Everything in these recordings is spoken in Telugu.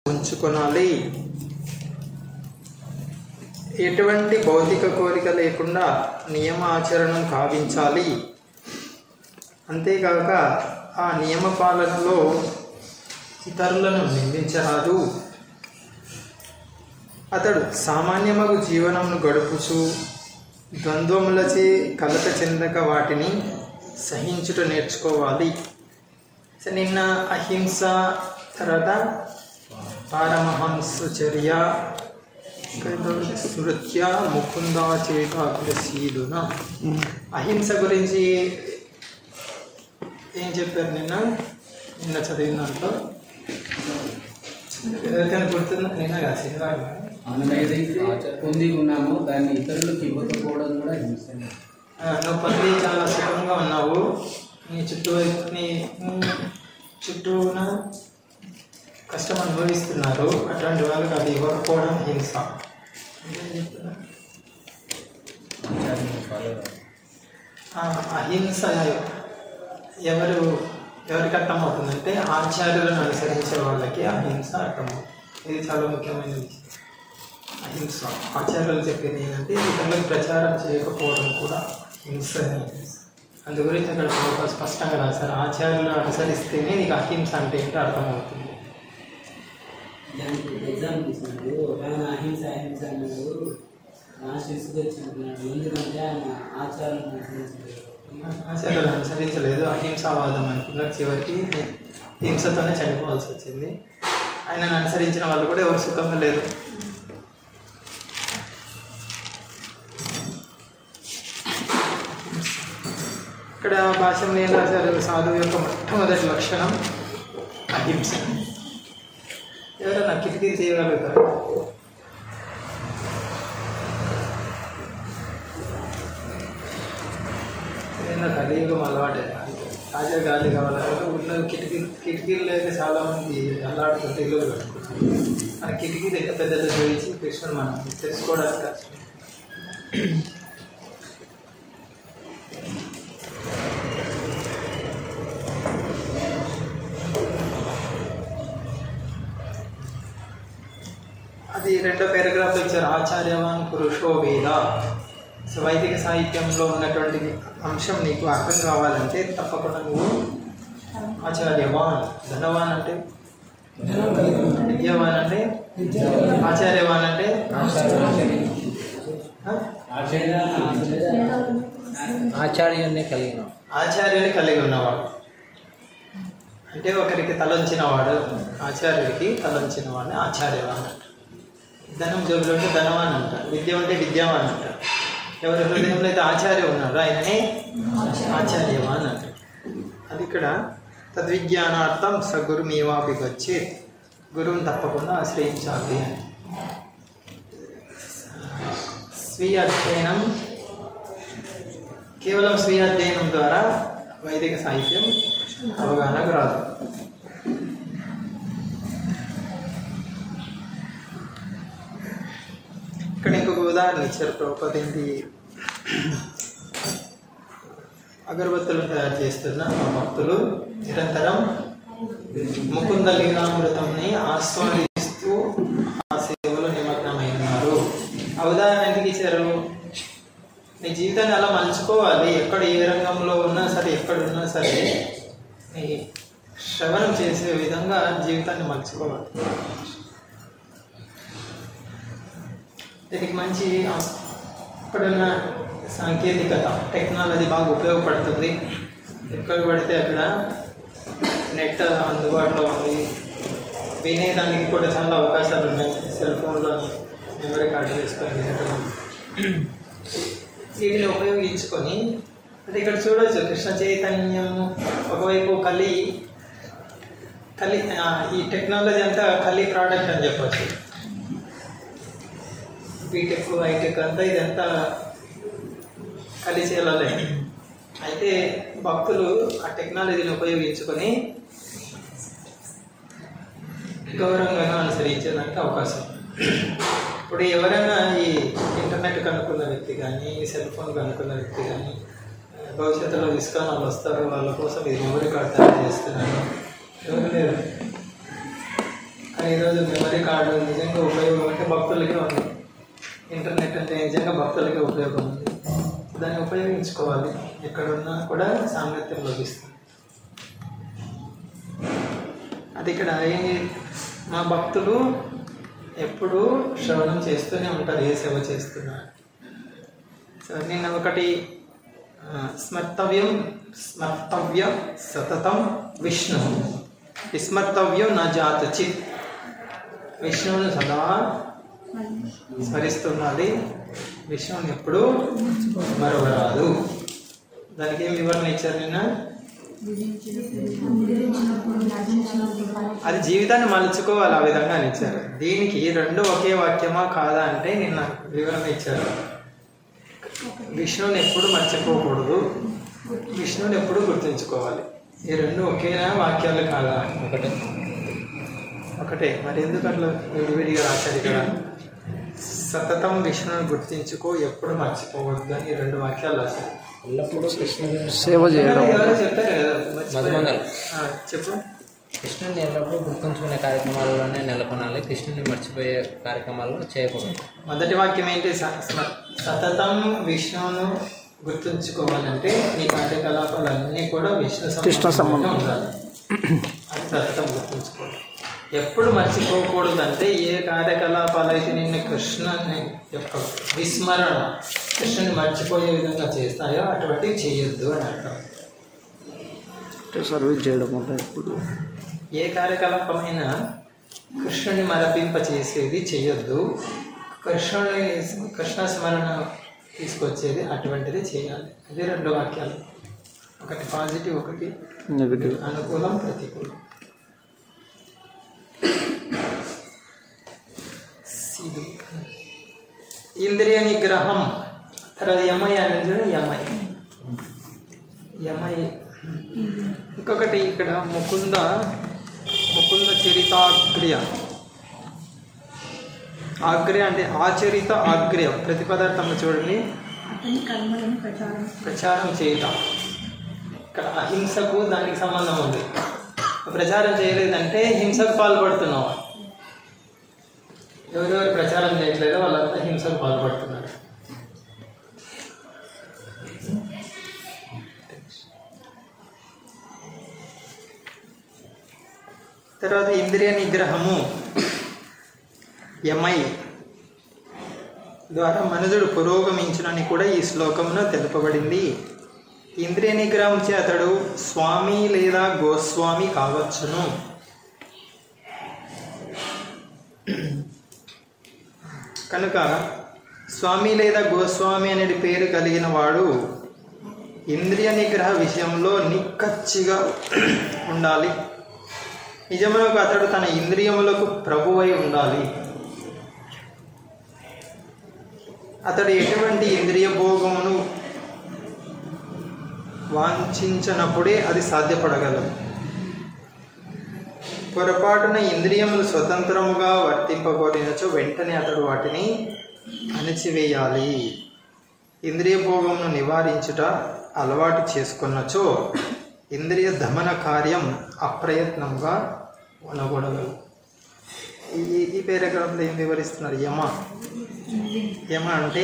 ఉంచుకొనాలి ఎటువంటి భౌతిక కోరిక లేకుండా నియమ ఆచరణం కావించాలి అంతేకాక ఆ నియమ పాలనలో ఇతరులను నిందించరాదు అతడు సామాన్యమగు జీవనమును గడుపుచు ద్వంద్వములచే కలత చెందక వాటిని సహించుట నేర్చుకోవాలి సో నిన్న అహింస తర్వాత పారమహంసచర్య స్మృత్య ముకుందా చేతాగ్రశీలున అహింస గురించి ఏం చెప్పారు నిన్న నిన్న చదివిన దాంట్లో ఎవరికైనా గుర్తుందా నిన్న కాదు శనివారం మనం ఏదైతే పొంది ఉన్నామో దాన్ని ఇతరులకు ఇవ్వకపోవడం కూడా హింసనే ఆ, నువ్వు పొంది చాలా సుఖంగా ఉన్నావు నీ చుట్టూ నీ నీ చుట్టూన కష్టం అనుభవిస్తున్నారు అటువంటి వాళ్ళకి అది ఇవ్వకపోవడం హింస ఇంకేం చెప్తున్నా? ఆ, అహింస ఎవరు ఎవరికి అర్థమవుతుందంటే ఆచార్యులను అనుసరించే వాళ్ళకి అహింస అర్థమవుతుంది ఇది చాలా ముఖ్యమైన విషయం అహింస ఆచార్యులు చెప్పింది ఏంటంటే ఇతరులకు ప్రచారం చేయకపోవడం కూడా హింస అందు గురించి అక్కడ చాలా స్పష్టంగా రాశారు ఆచార్యులు అనుసరిస్తేనే నీకు అహింస అంటే ఏంటో అర్థమవుతుంది దానికి ఎగ్జాంపుల్ ఇచ్చినాడు ఒక ఆయన అహింస అహింస అన్నాడు లాస్ట్ ఇసుకొచ్చినట్టున్నాడు ఎందుకంటే ఆయన ఆచారాలను అనుసరించలేదు ఆచార్యులు అనుసరించలేదు అహింసావాదం అనుకున్నారు చివరికి హింసతోనే చనిపోవాల్సి వచ్చింది ఆయనను అనుసరించిన వాళ్ళు కూడా ఎవరు సుఖంగా లేరు ఇక్కడ భాషలో ఏం రాశారు సాధువు యొక్క మొట్టమొదటి లక్షణం అహింస ఎవరైనా కిటికీ చేయగలుగుతారు ఏదైనా కలియుగం అలవాటే తాజా గాలి కావాలంటే ఊళ్ళో కిటికీ కిటికీలు లేక చాలా మంది అల్లాడుతుంటే ఇల్లు కట్టుకుంటారు మన కిటికీ దగ్గర పెద్దది చూపించి కృష్ణుడు మనం తెలుసుకోవడానికి కష్టం అది రెండో పారాగ్రాఫ్ ఇచ్చారు ఆచార్యవాన్ పురుషో వేద సో వైదిక సాహిత్యంలో ఉన్నటువంటి అంశం నీకు అర్థం కావాలంటే తప్పకుండా నువ్వు ఆచార్యవాన్ ధనవాన్ అంటే విద్యావాన్ అంటే ఆచార్యవాన్ అంటే ఆ? ఆచార్యుణ్ణి కలిగిన ఆచార్యుని కలిగి ఉన్నవాడు అంటే ఒకరికి తలంచిన వాడు ఆచార్యుడికి తలంచిన వాడిని ఆచార్యవాన్ అంటారు ధనం జోబులు ఉంటే ధనవాన్ అంటారు విద్య ఉంటే విద్యావాన్ అంటారు ఎవరి హృదయంలో అయితే ఆచార్య ఉన్నారో ఆయననే ఆచార్యవాన్ అంటారు అది ఇక్కడ తద్విజ్ఞానార్థం సగురుమీవాపి వచ్చి గురువుని తప్పకుండా ఆశ్రయించాలి అని స్వీయ అధ్యయనం కేవలం స్వీయ అధ్యయనం ద్వారా వైదిక సాహిత్యం అవగాహనకు రాదు ఇక్కడ ఇంకొక ఉదాహరణ ఇచ్చారు ప్రభుపతి ఏంటి అగరబత్తులు తయారు చేస్తున్న మా భక్తులు నిరంతరం ముకుంద లీలామృతంని ఆస్వాదిస్తూ ఆ సేవలో నిమగ్నమైనారు ఆ ఉదాహరణ ఎందుకు ఇచ్చారు నీ జీవితాన్ని అలా మలుచుకోవాలి ఎక్కడ ఏ రంగంలో ఉన్నా సరే ఎక్కడ ఉన్నా సరే నీ శ్రవణం చేసే విధంగా జీవితాన్ని మలుచుకోవాలి దీనికి మంచి ఆ- ఇప్పుడున్న సాంకేతికత టెక్నాలజీ బాగా ఉపయోగపడుతుంది ఎక్కడ పడితే అక్కడ నెట్ అందుబాటులో ఉంది వినేదానికి కూడా చాలా అవకాశాలు ఉన్నాయి సెల్ ఫోన్లో మెమరీ కార్డు చేసుకొని వినటం. వీటిని ఉపయోగించుకొని అంటే ఇక్కడ చూడొచ్చు కృష్ణ చైతన్యం ఒకవైపు కలి కలి ఆ, ఈ టెక్నాలజీ అంతా కలి ప్రోడక్ట్ అని చెప్పొచ్చు బీటెక్ హైటెక్ అంతా ఇదంతా కలిసి వెళ్ళలే అయితే భక్తులు ఆ టెక్నాలజీని ఉపయోగించుకొని గౌరవంగా అనుసరించేదానికి అవకాశం ఇప్పుడు ఎవరైనా ఈ ఇంటర్నెట్ కనుక్కున్న వ్యక్తి కానీ సెల్ ఫోన్ కనుక్కున్న వ్యక్తి కానీ ఆ, భవిష్యత్తులో ఇస్కాన్ వాళ్ళు వస్తారు వాళ్ళ కోసం ఇది మెమరీ కార్డ్ తయారు చేస్తున్నారు ఎవరు లేరు కానీ ఈరోజు మెమరీ కార్డు నిజంగా ఉపయోగం అంటే భక్తులకే ఉంది ఇంటర్నెట్ అంటే నిజంగా భక్తులకే ఉపయోగం ఉంది దాన్ని ఉపయోగించుకోవాలి ఎక్కడున్నా కూడా సాంగత్యం లభిస్తుంది అది ఇక్కడ ఏంటి మా భక్తులు ఎప్పుడూ శ్రవణం చేస్తూనే ఉంటారు ఏ సేవ చేస్తున్నారు సో నేను ఒకటి ఆ, స్మర్తవ్యం స్మర్తవ్య సతతం విష్ణు విస్మర్తవ్యం నా జాత చిత్ విష్ణువుని సదా స్మరిస్తున్నది విష్ణువుని ఎప్పుడూ మరవరాదు దానికి ఏం వివరణ ఇచ్చారు నిన్న అది జీవితాన్ని మలుచుకోవాలి ఆ విధంగా అని ఇచ్చారు దీనికి రెండు ఒకే వాక్యమా కాదా అంటే నిన్న వివరణ ఇచ్చారు విష్ణువుని ఎప్పుడు మర్చిపోకూడదు విష్ణువుని ఎప్పుడు గుర్తుంచుకోవాలి ఈ రెండు ఒకేనా వాక్యాలు కాదా ఒకటే ఒకటే మరి ఎందుకు అట్లా విడివిడిగా రాశారు ఇక్కడ సతతం విష్ణువుని గుర్తించుకో ఎప్పుడు మర్చిపోవద్దు అని ఈ రెండు వాక్యాలు రాశారు ఎల్లప్పుడూ కృష్ణుని సేవ చేయడం ఎవరో చెప్పారు కదా మర్చిపోయారు. మధుమంగల్. ఆ, చెప్పు కృష్ణుని ఎల్లప్పుడూ గుర్తుంచుకునే కార్యక్రమాల్లోనే నెలకొనాలి కృష్ణుని మర్చిపోయే కార్యక్రమాల్లో చేయకూడదు మొదటి వాక్యం ఏంటి స- స్మ- సతతం విష్ణువును గుర్తుంచుకోవాలంటే నీ కార్యకలాపాలన్నీ కూడా విష్ణు కృష్ణ సంబంధం. ఉండాలి అది సతతం గుర్తుంచుకోవాలి ఎప్పుడు మర్చిపోకూడదు అంటే ఏ కార్యకలాపాలు అయితే నిన్ను కృష్ణుని యొక్క విస్మరణ కృష్ణుని మర్చిపోయే విధంగా చేస్తాయో అటువంటివి చేయొద్దు అని అర్థం సర్వీస్ చేయడం అంటే ఇప్పుడు ఏ కార్యకలాపమైనా కృష్ణుని మరపింప చేసేది చెయ్యొద్దు కృష్ణుని కృష్ణ స్మరణ తీసుకొచ్చేది అటువంటిది చేయాలి అది రెండు వాక్యాలు ఒకటి పాజిటివ్ ఒకటి నెగిటివ్ అనుకూలం ప్రతికూలం ఇది. ఇంద్రియ నిగ్రహం తర్వాత యమై అనేది చూడండి, యమై యమై ఇంకొకటి ఇక్కడ ముకుంద ముకుంద చరితాగ్ర్య ఆగ్ర్య అంటే ఆచరిత ఆగ్ర్య ప్రతిపదార్థంలో చూడండి అతని కర్మలను ప్రచారం ప్రచారం చేయటం ఇక్కడ అహింసకు దానికి సంబంధం ఉంది ప్రచారం చేయలేదంటే హింసకు పాల్పడుతున్నావు ఎవరెవరు ప్రచారం చేయట్లేదో వాళ్ళంతా హింసకు పాల్పడుతున్నారు తర్వాత ఇంద్రియ నిగ్రహము యమై ద్వారా మనుజుడు పురోగమించునని కూడా ఈ శ్లోకంలో తెలుపబడింది ఇంద్రియ నిగ్రహం చే అతడు స్వామి లేదా గోస్వామి కావచ్చును కనుక స్వామి లేదా గోస్వామి అనేది పేరు కలిగిన వాడు ఇంద్రియ నిగ్రహ విషయంలో నిక్కచ్చిగా ఉండాలి నిజమునకు అతడు తన ఇంద్రియములకు ప్రభువై ఉండాలి అతడు ఎటువంటి ఇంద్రియ భోగమును వాంఛించినప్పుడే అది సాధ్యపడగలదు పొరపాటున ఇంద్రియములు స్వతంత్రముగా వర్తింపబడినచో వెంటనే అతడు వాటిని అణిచివేయాలి ఇంద్రియ భోగమును నివారించుట అలవాటు చేసుకున్నచో ఇంద్రియ దమన కార్యం అప్రయత్నంగా ఉండకూడదు ఈ ఈ- ఈ పేరాగ్రాఫ్లో ఏం వివరిస్తున్నారు యమ యమ అంటే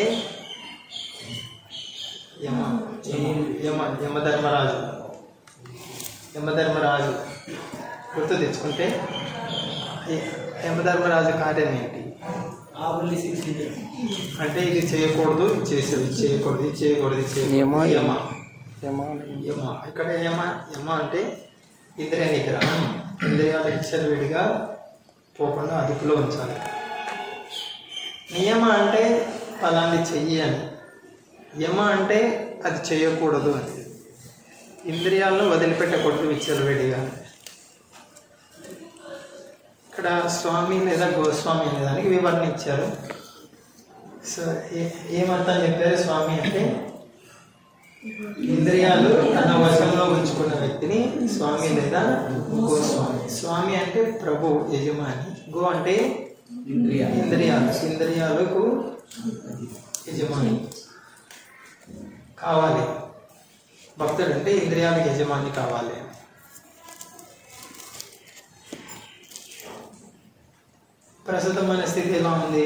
యమ యమ యమ యమధర్మరాజు యమధర్మరాజు గుర్తు తెచ్చుకుంటే ఈ యమధర్మరాజు కార్యం ఏంటి ఆవుల్ని శిక్షించడం అంటే ఇది చేయకూడదు ఇది చేసేది ఇది చేయకూడదు ఇది చేయకూడదు ఇది చేయకూడదు యమ, యమ యమ యమ ఇక్కడ యమ యమ అంటే ఇంద్రియ నిగ్రహం ఇంద్రియాలు విడిగా పోకుండా అదుపులో ఉంచాలి నియమ అంటే ఫలాన్ని చెయ్యి అని యమ అంటే అది చేయకూడదు అని ఇంద్రియాలను వదిలిపెట్టకూడదు విచ్చలవిడిగా ఇక్కడ స్వామి లేదా గోస్వామి అనే దానికి వివరణ ఇచ్చారు సో ఏ- ఏమర్థం చెప్పారు స్వామి అంటే ఇంద్రియాలు తన వశంలో ఉంచుకున్న వ్యక్తిని స్వామి లేదా గోస్వామి స్వామి అంటే ప్రభు యజమాని గో అంటే ఇంద్రియ ఇంద్రియాలు ఇంద్రియాలకు యజమాని కావాలి భక్తుడు అంటే ఇంద్రియాలకు యజమాని కావాలి ప్రస్తుతం మన స్థితి ఎలా ఉంది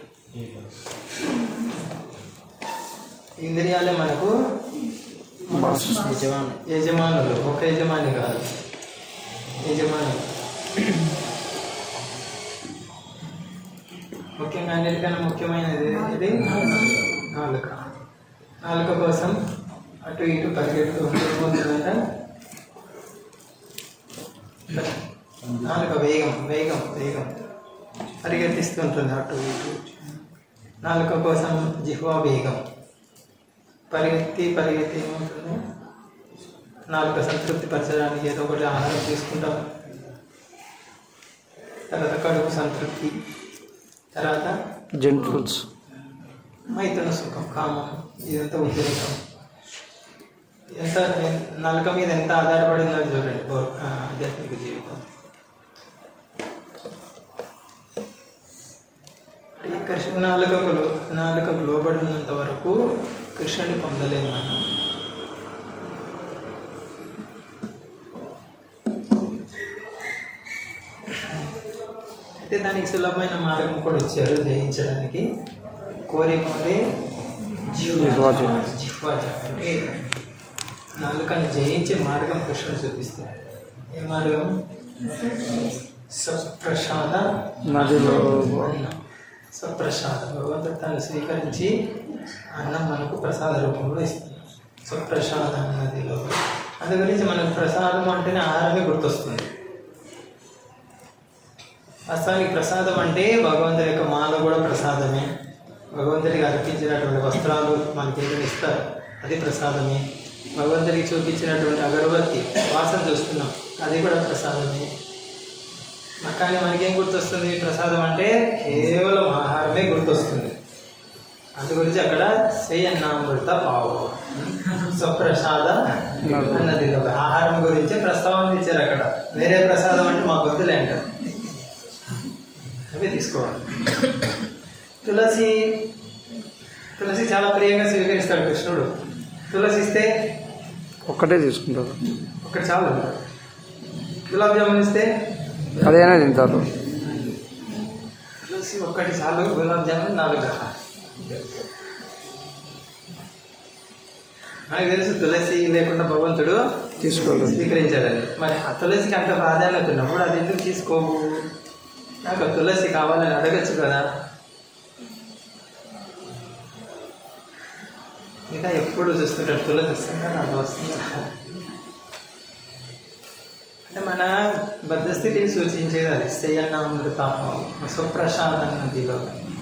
ఇంద్రియాలే మనకు నిజమాను యజమానులు ఒక యజమాని కాదు యజమానులు ముఖ్యంగా అన్నిటికన్నా ముఖ్యమైనది ఇది నాలుక నాలుక కోసం అటు ఇటు పరిగెడుతూ ఉంటుందంట నాలుక వేగం వేగం వేగం పరిగెత్తిస్తూ ఉంటుంది అటు ఇటు నాలుక కోసం జిహ్వా వేగం పరిగెత్తి పరిగెత్తి ఏమవుతుంది నాలుక సంతృప్తి పరచడానికి ఏదో ఒకటి ఆహారం తీసుకుంటాం తర్వాత కడుపు సంతృప్తి తర్వాత జెంటల్స్ మైథున సుఖం కామం ఇదంతా ఉద్రేకం ఎంత నలక మీద ఎంత ఆధారపడిందో చూడండి భౌ- ఆ, ఆధ్యాత్మిక జీవితం ఈ కృష్ణ నాలుకకు లో- నాలుకకు లోబడినంత వరకు కృష్ణుని పొందలేము మనం అయితే దానికి సులభమైన మార్గం కూడా ఇచ్చారు జయించడానికి కోరిక ఉంటే జిహ్వాజ. జిహ్వాజ అంటే నాలుకని జయించే మార్గం కృష్ణుడు చూపిస్తాడు ఏ మార్గం సప్రసాద నదిలో అన్నం సప్రసాద భగవంతుడు తాను స్వీకరించి అన్నం మనకు ప్రసాద రూపంలో ఇస్తుంది సప్రసాద నదిలో అందు గురించి మనకు ప్రసాదం అంటేనే ఆహారమే గుర్తొస్తుంది వాస్తవానికి ప్రసాదం అంటే భగవంతుడి యొక్క మాల కూడా ప్రసాదమే భగవంతుడికి అర్పించినటువంటి వస్త్రాలు మనకి ఏదైనా ఇస్తారు అది ప్రసాదమే భగవంతుడికి చూపించినటువంటి అగరబత్తి వాసన చూస్తున్నాం అది కూడా ప్రసాదమే మ- కానీ మనకేం గుర్తొస్తుంది ప్రసాదం అంటే కేవలం ఆహారమే గుర్తొస్తుంది అందు గురించి అక్కడ సేయన్నామృత పావు స్వప్రసాద అన్నది ఒక ఆహారం గురించి ప్రస్తావన ఇచ్చారు అక్కడ వేరే ప్రసాదం అంటే మాకు వద్దులే అంటారు అవి తీసుకోవాలి తులసి తులసి చాలా ప్రియంగా స్వీకరిస్తాడు కృష్ణుడు తులసి ఇస్తే ఒక్కటే తీసుకుంటారు ఒకటి చాలు గులాబ్ జామున్ ఇస్తే అదైనా తింటారు తులసి ఒక్కటి చాలు గులాబ్ జామున్ నాలుగు నాకు తెలుసు తులసి లేకుండా భగవంతుడు తీసుకోలేదు స్వీకరించాడని మరి ఆ తులసికి అంత ప్రాధాన్యత ఉన్నప్పుడు అది ఎందుకు తీసుకోవు నాకు ఆ తులసి కావాలని అడగచ్చు కదా ఇంకా ఎప్పుడు చూస్తుంటాడు తులసి వస్తుందా నాకు వస్తుందా అంటే మన బద్ధస్థితిని సూచించేది అది శయనామృత సుప్రశాంత నదిలో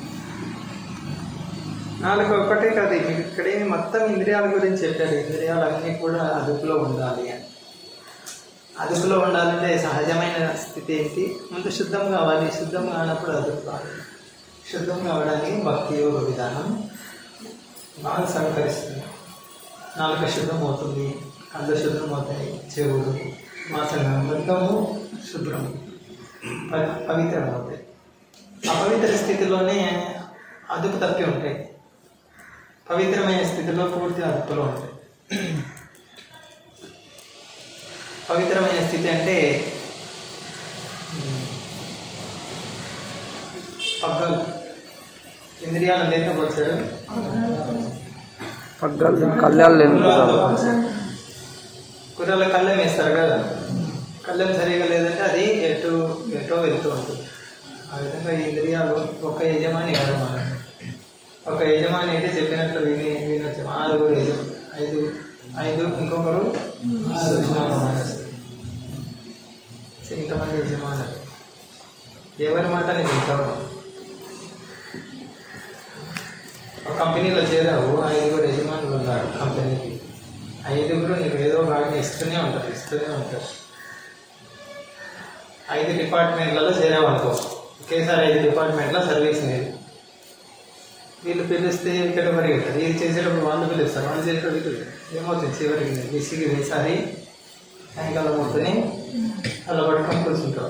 నాలుగు ఒకటే కాదు మీకు ఇక్కడే మొత్తం ఇంద్రియాల గురించి చెప్పారు ఇంద్రియాలన్నీ కూడా అదుపులో ఉండాలి అని అదుపులో ఉండాలంటే సహజమైన స్థితి ఏంటి ముందు శుద్ధం కావాలి శుద్ధం కానప్పుడు అదుపు కావాలి శుద్ధం కావడానికి భక్తి యోగ విధానం బాగా సహకరిస్తుంది నాలుక శుద్ధం అవుతుంది కళ్ళు శుభ్రం అవుతాయి చెవులు వాసన మొత్తము శుభ్రం ప- పవిత్రం అవుతాయి అపవిత్ర స్థితిలోనే అదుపు తప్పి ఉంటాయి పవిత్రమైన స్థితిలో పూర్తి అదుపులో ఉంటాయి పవిత్రమైన స్థితి అంటే ఉమ్, పగ్గలు ఇంద్రియాలు లేకపోతాడు పగ్గాలు కళ్యాణాలు లేని కుర్రాలు. కుర్రలో కళ్ళెం వేస్తారు కదా కళ్ళెం సరిగా లేదంటే అది ఎటు ఎటో వెళ్తూ ఉంటుంది ఆ విధంగా ఈ ఇంద్రియాలు ఒక యజమాని కాదు మనం ఒక యజమాని అయితే చెప్పినట్లు విని వినొచ్చు ఆరుగురు యజ ఐదు ఐదు ఇంకొకరు సూక్ష్మ ఇంతమంది యజమానులు ఎవరి మాట నేను వింటావు ఒక కంపెనీలో చేరావు ఐదుగురు యజమానులు ఉన్నారు కంపెనీకి ఐదుగురు నీకు ఏదో ఒక ఆజ్ఞ ఇస్తూనే ఉంటారు ఇస్తూనే ఉంటారు ఐదు డిపార్ట్మెంట్లలో చేరావనుకో ఒకేసారి ఐదు డిపార్ట్మెంట్లో సర్వీస్ లేదు వీళ్ళు పిలిస్తే ఇక్కడ పరిగెత్తారు ఇది చేసేటప్పుడు వాళ్ళు పిలుస్తారు వాళ్ళు చేసేటప్పుడు వీళ్ళు పిలుస్తారు. ఏమవుతుంది చివరికి నేను విసిగి వేసారి సాయంకాలం అవుతుంది అలా పట్టుకొని కూర్చుంటారు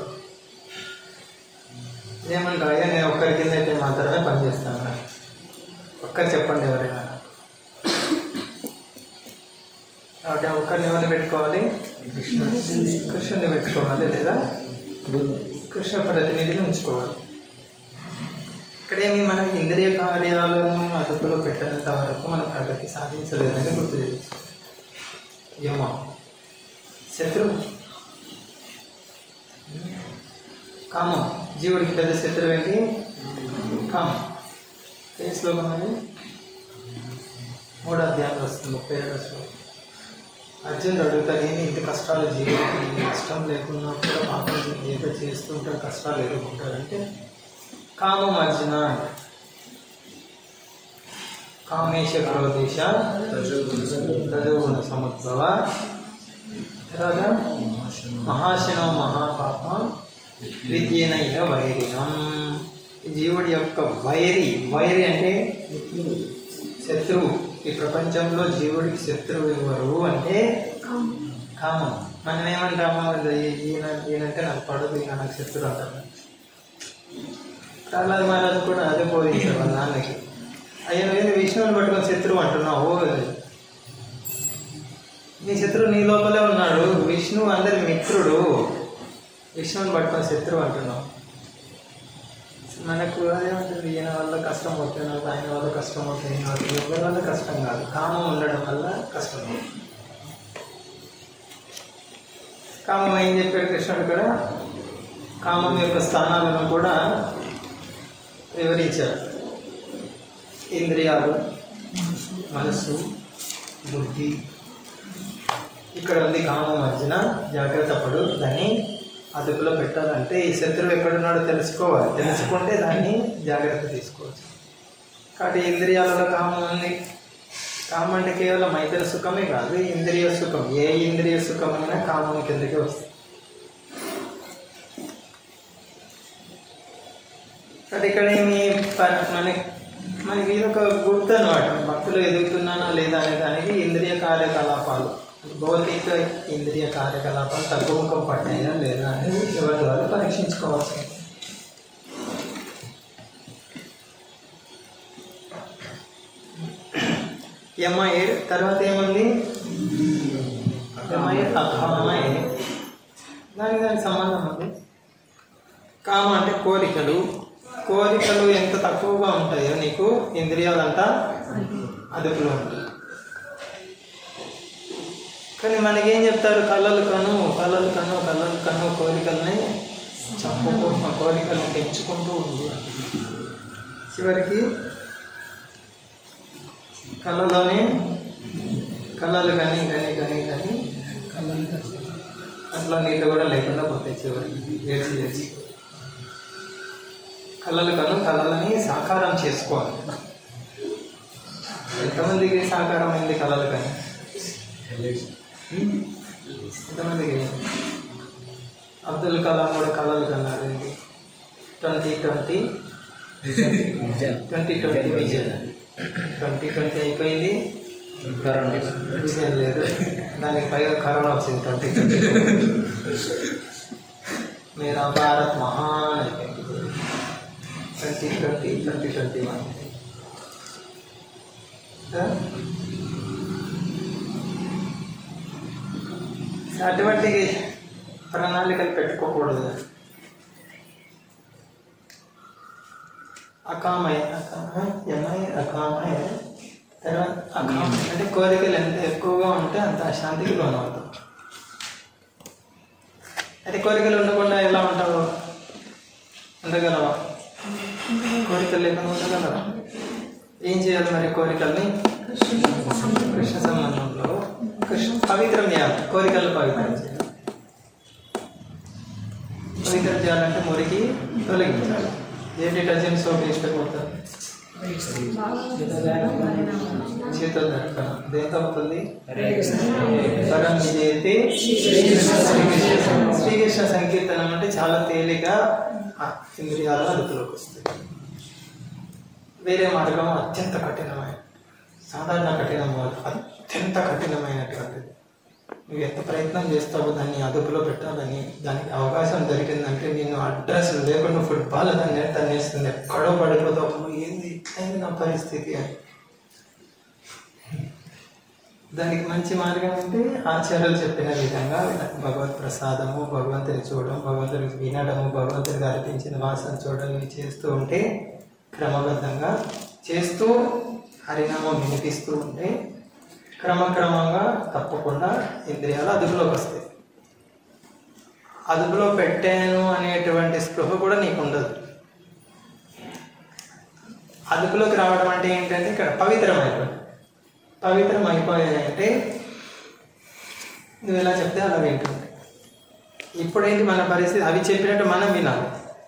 ఏమంటారు అయ్యా నేను ఒక్కరి కింద అయితే మాత్రమే పనిచేస్తాను ఒక్కరు చెప్పండి ఎవరైనా కాబట్టి ఆ ఒక్కరిని ఎవరిని పెట్టుకోవాలి కృష్ణుని పెట్టుకోవాలి లేదా కృష్ణ ప్రతినిధిని ఉంచుకోవాలి ఇక్కడేమి మన ఇంద్రియ కార్యాలను అదుపులో పెట్టినంత వరకు మనం ప్రగతి సాధించలేదని గుర్తు చేయొచ్చు యమ శత్రువు కామం జీవుడికి పెద్ద శత్రువు ఏంటి కామం ఏ శ్లోకం అది మూడో అధ్యాయంలో వస్తుంది ముప్పై ఏడో శ్లోకం అర్జునుడు అడుగుతాడు ఏంటి ఇంత కష్టాలు జీవుడికి ఇష్టం లేకున్నా కూడా పాపం ఏదో చేస్తుంటారు కష్టాలు ఎదుర్కొంటారంటే కామం అర్జున అంటాడు. కామేశ క్రోధేశ రజోగుణ సముద్భవ తర్వాత మహాశనో మహాపాప విద్యనైన వైరినం ఈ జీవుడి యొక్క వైరి వైరి అంటే శత్రువు ఈ ప్రపంచంలో జీవుడికి శత్రువు ఎవరు అంటే కామం మనం ఏమంటాము ఈ- ఈయన ఈయనంటే నాకు పడదు ఈయన నాకు శత్రువు అంటారు ప్రహ్లాద్ మహారాజు కూడా అదే బోధించారు వాళ్ళ నాన్నకి అయ్యా నువ్వు విష్ణువుని పట్టుకొని శత్రువు అంటున్నావు నీ శత్రువు నీ లోపలే ఉన్నాడు విష్ణువు అందరి మిత్రుడు విష్ణువుని పట్టుకొని శత్రువు అంటున్నావు మనకు అదేమంటుంది ఈయన వల్ల కష్టం అవుతుంది నాకు ఆయన వల్ల కష్టం అవుతుంది ఈయన వల్ల ఎవరి వల్ల కష్టం కాదు కామం ఉండడం వల్ల కష్టం అవుతుంది కామం ఏం చెప్పాడు కృష్ణుడు కూడా కామం యొక్క స్థానాలను కూడా వివరించారు ఇంద్రియాలు మనస్సు బుద్ధి ఇక్కడ ఉంది కామం అర్జున జాగ్రత్త పడు దాన్ని అదుపులో పెట్టాలంటే ఈ శత్రువు ఎక్కడున్నాడో తెలుసుకోవాలి తెలుసుకుంటే దాన్ని జాగ్రత్త తీసుకోవచ్చు కాబట్టి ఇంద్రియాలలో కామం ఉంది కామం అంటే కేవలం మైతర సుఖమే కాదు ఇంద్రియ సుఖం ఏ ఇంద్రియ సుఖమైనా కామం కిందకే వస్తుంది కాబట్టి ఇక్కడ ఏమి ప- మనకి మనకి ఇది ఒక గుర్తు అనమాట భక్తులు ఎదుగుతున్నానా లేదా అనే దానికి ఇంద్రియ కార్యకలాపాలు భౌతిక ఇంద్రియ కార్యకలాపాలు తగ్గుముఖం పట్టాయా లేదా అనేది ఎవరి ద్వారా పరీక్షించుకోవాల్సి ఉంటుంది. ఎంఐ తర్వాత ఏముంది ఎంఐ అకామై దానికి దానికి సంబంధం ఉంది కామ అంటే కోరికలు కోరికలు ఎంత తక్కువగా ఉంటాయో నీకు ఇంద్రియాలంతా అదుపులో ఉంటాయి కానీ మనకేం చెప్తారు కళ్ళలు కను కళ్ళలు కను కళ్ళలు కను కోరికల్ని చంపుకుంటూ కోరికల్ని పెంచుకుంటూ ఉంది చివరికి కళ్ళలోనే కళ్ళలు కానీ కానీ కానీ కానీ అట్లా నీళ్ళు కూడా లేకుండా పోతాయి చివరికి ఏడ్చి ఏడ్చి కళ్ళలు కను కళలని సాకారం చేసుకోవాలి ఎంతమందికి సాకారం అయింది కళలు కానీ ఎంతమందికి అబ్దుల్ కలాం కూడా కళలు కన్నారు twenty twenty twenty twenty vision twenty twenty అయిపోయింది విజన్ లేదు దానికి పైగా కరోనా వచ్చింది ట్వంటీ ట్వంటీ మేరా భారత్ మహాన్ అయిపోయింది twenty twenty twenty twenty one అటువంటి ప్రణాళికలు పెట్టుకోకూడదు అకామయ అకామయ ఎమయ అకామయ తర్వాత అకామయ అంటే కోరికలు ఎంత ఎక్కువగా ఉంటే అంత అశాంతికి లోనవుతాం అయితే కోరికలు ఉండకుండా ఎలా ఉంటావు ఉండగలవా కోరికలు లేకుండా ఉండగలరా ఏం చేయాలి మరి కోరికల్ని కృష్ణ సంబంధంలో కృష్ణ పవిత్రం చేయాలి కోరికలను పవిత్రం చేయాలి పవిత్రం చేయాలంటే మురికి తొలగించాలి ఏ డిటర్జెంట్ సోప్ ఇష్టపడతారు చేతులు దొరకడం దేంతో అవుతుంది పరం విజయతే శ్రీకృష్ణ సంకీర్తనం అంటే చాలా తేలిక ఆ ఇంద్రియాల అదుపులోకి వస్తుంది వేరే మార్గం అత్యంత కఠినమైన సాధారణ కఠినం కాదు అత్యంత కఠినమైనటువంటిది నువ్వు ఎంత ప్రయత్నం చేస్తావో దాన్ని అదుపులో పెట్టాలని దానికి అవకాశం దొరికిందంటే నేను అడ్రస్ లేకుండా ఫుట్బాల్ దాన్ని తన్నేస్తుంది ఎక్కడో పడిపోతావు ఏంది ఏంది నా పరిస్థితి అని దానికి మంచి మార్గం అంటే ఆచార్యులు చెప్పిన విధంగా భగవత్ ప్రసాదము భగవంతుని చూడడం భగవంతునికి వినడము భగవంతునికి అర్పించిన వాసన చూడడం ఇవి చేస్తూ ఉంటే క్రమబద్ధంగా చేస్తూ హరినామం వినిపిస్తూ ఉంటే క్రమక్రమంగా తప్పకుండా ఇంద్రియాలు అదుపులోకి వస్తాయి అదుపులో పెట్టాను అనేటువంటి స్పృహ కూడా నీకు ఉండదు అదుపులోకి రావడం అంటే ఏంటంటే ఇక్కడ పవిత్రం అయిపోయింది పవిత్రం అయిపోయాయంటే నువ్వు ఎలా చెప్తే అలా వింటుంది ఇప్పుడేంటి మన పరిస్థితి అవి చెప్పినట్టు మనం వినాలి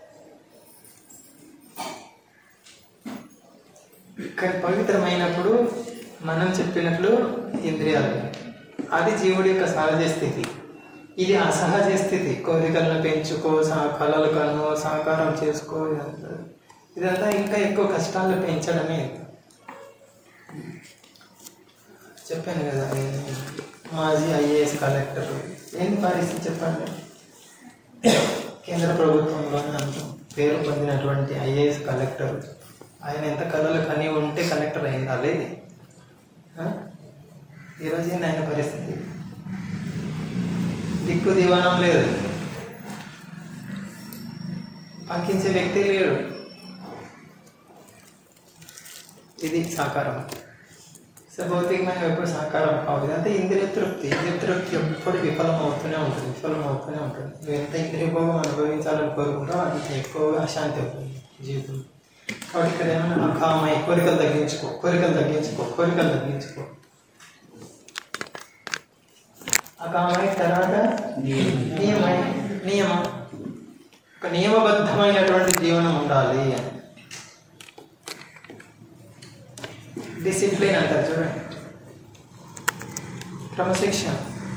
కానీ పవిత్రమైనప్పుడు మనం చెప్పినట్లు ఇంద్రియాలు అది జీవుడి యొక్క సహజ స్థితి ఇది అసహజ స్థితి కోరికలను పెంచుకో సా కళలు కను సాకారం చేసుకో ఇదంతా ఇదంతా ఇంకా ఎక్కువ కష్టాలు పెంచడమే చెప్పాను కదా నేను మాజీ ఐఏఎస్ కలెక్టర్ ఏంటి పరిస్థితి చెప్పండి కేంద్ర ప్రభుత్వంలో అంటాం పేరు పొందినటువంటి ఐఏఎస్ కలెక్టర్ ఆయన ఎంత కళలు కని ఉంటే కలెక్టర్ అయిందా లేదు ఆ? ఈరోజు ఏంది ఆయన పరిస్థితి దిక్కు దివాణం లేదు పంకించే వ్యక్తి లేడు ఇది సాకారం సో భౌతికమైన ఎప్పుడు సాకారం కావు ఇదంతా ఇంద్రియ తృప్తి ఇంద్రియ తృప్తి ఎప్పుడు విఫలం అవుతూనే ఉంటుంది విఫలం అవుతూనే ఉంటుంది నువ్వు ఎంత ఇంద్రియ భోగం అనుభవించాలని కోరుకుంటావు అంత ఎక్కువగా అశాంతి అవుతుంది జీవితం కాబట్టి ఇక్కడ ఏమైనా అకామై కోరికలు తగ్గించుకో కోరికలు తగ్గించుకో కోరికలు తగ్గించుకో అకామై తర్వాత నియమై నియమం ఒక నియమబద్ధమైనటువంటి జీవనం ఉండాలి అని డిసిప్లిన్ అంటారు చూడండి క్రమశిక్షణ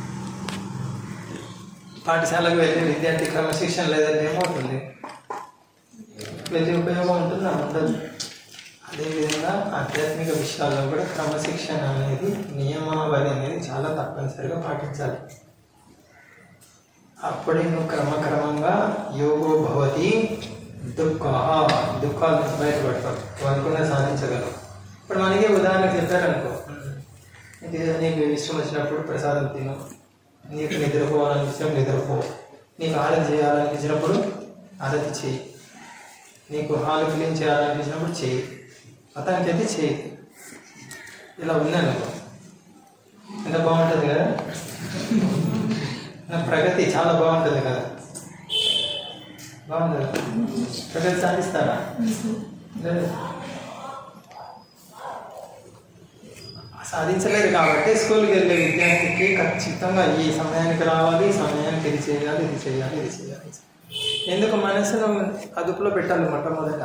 పాఠశాలకు వెళ్ళే విద్యార్థి క్రమశిక్షణ లేదంటే ఏమవుతుంది వెళ్ళే ఉపయోగం ఉంటుందా ఉండదు అదేవిధంగా ఆధ్యాత్మిక విషయాల్లో కూడా క్రమశిక్షణ అనేది నియమావళి అనేది చాలా తప్పనిసరిగా పాటించాలి అప్పుడే నువ్వు క్రమక్రమంగా యోగో భవతి దుఃఖ దుఃఖాల నుంచి బయటపడతావు అనుకున్న సాధించగలవు ఇప్పుడు మనకి ఉదాహరణ చెప్పారనుకో నీకు నీకు ఇష్టం వచ్చినప్పుడు ప్రసాదం తిను నీకు నిద్రపోవాలనిపించినప్పుడు నిద్రపో నీకు ఆరతి చేయాలనిపించినప్పుడు ఆరతి చేయి నీకు హాల్ క్లీన్ చేయాలనిపించినప్పుడు చేయి మొత్తానికి అయితే చేయి ఇలా ఉన్నాను ఎంత బాగుంటుంది కదా నా ప్రగతి చాలా బాగుంటుంది కదా బాగుంది కదా ప్రగతి సాధిస్తారా లేదు సాధించలేరు కాబట్టి స్కూల్కి వెళ్ళే విద్యార్థికి ఖచ్చితంగా ఈ సమయానికి రావాలి ఈ సమయానికి ఇది చేయాలి ఇది చేయాలి ఇది చేయాలి ఎందుకు మనసును అదుపులో పెట్టాలి మొట్టమొదట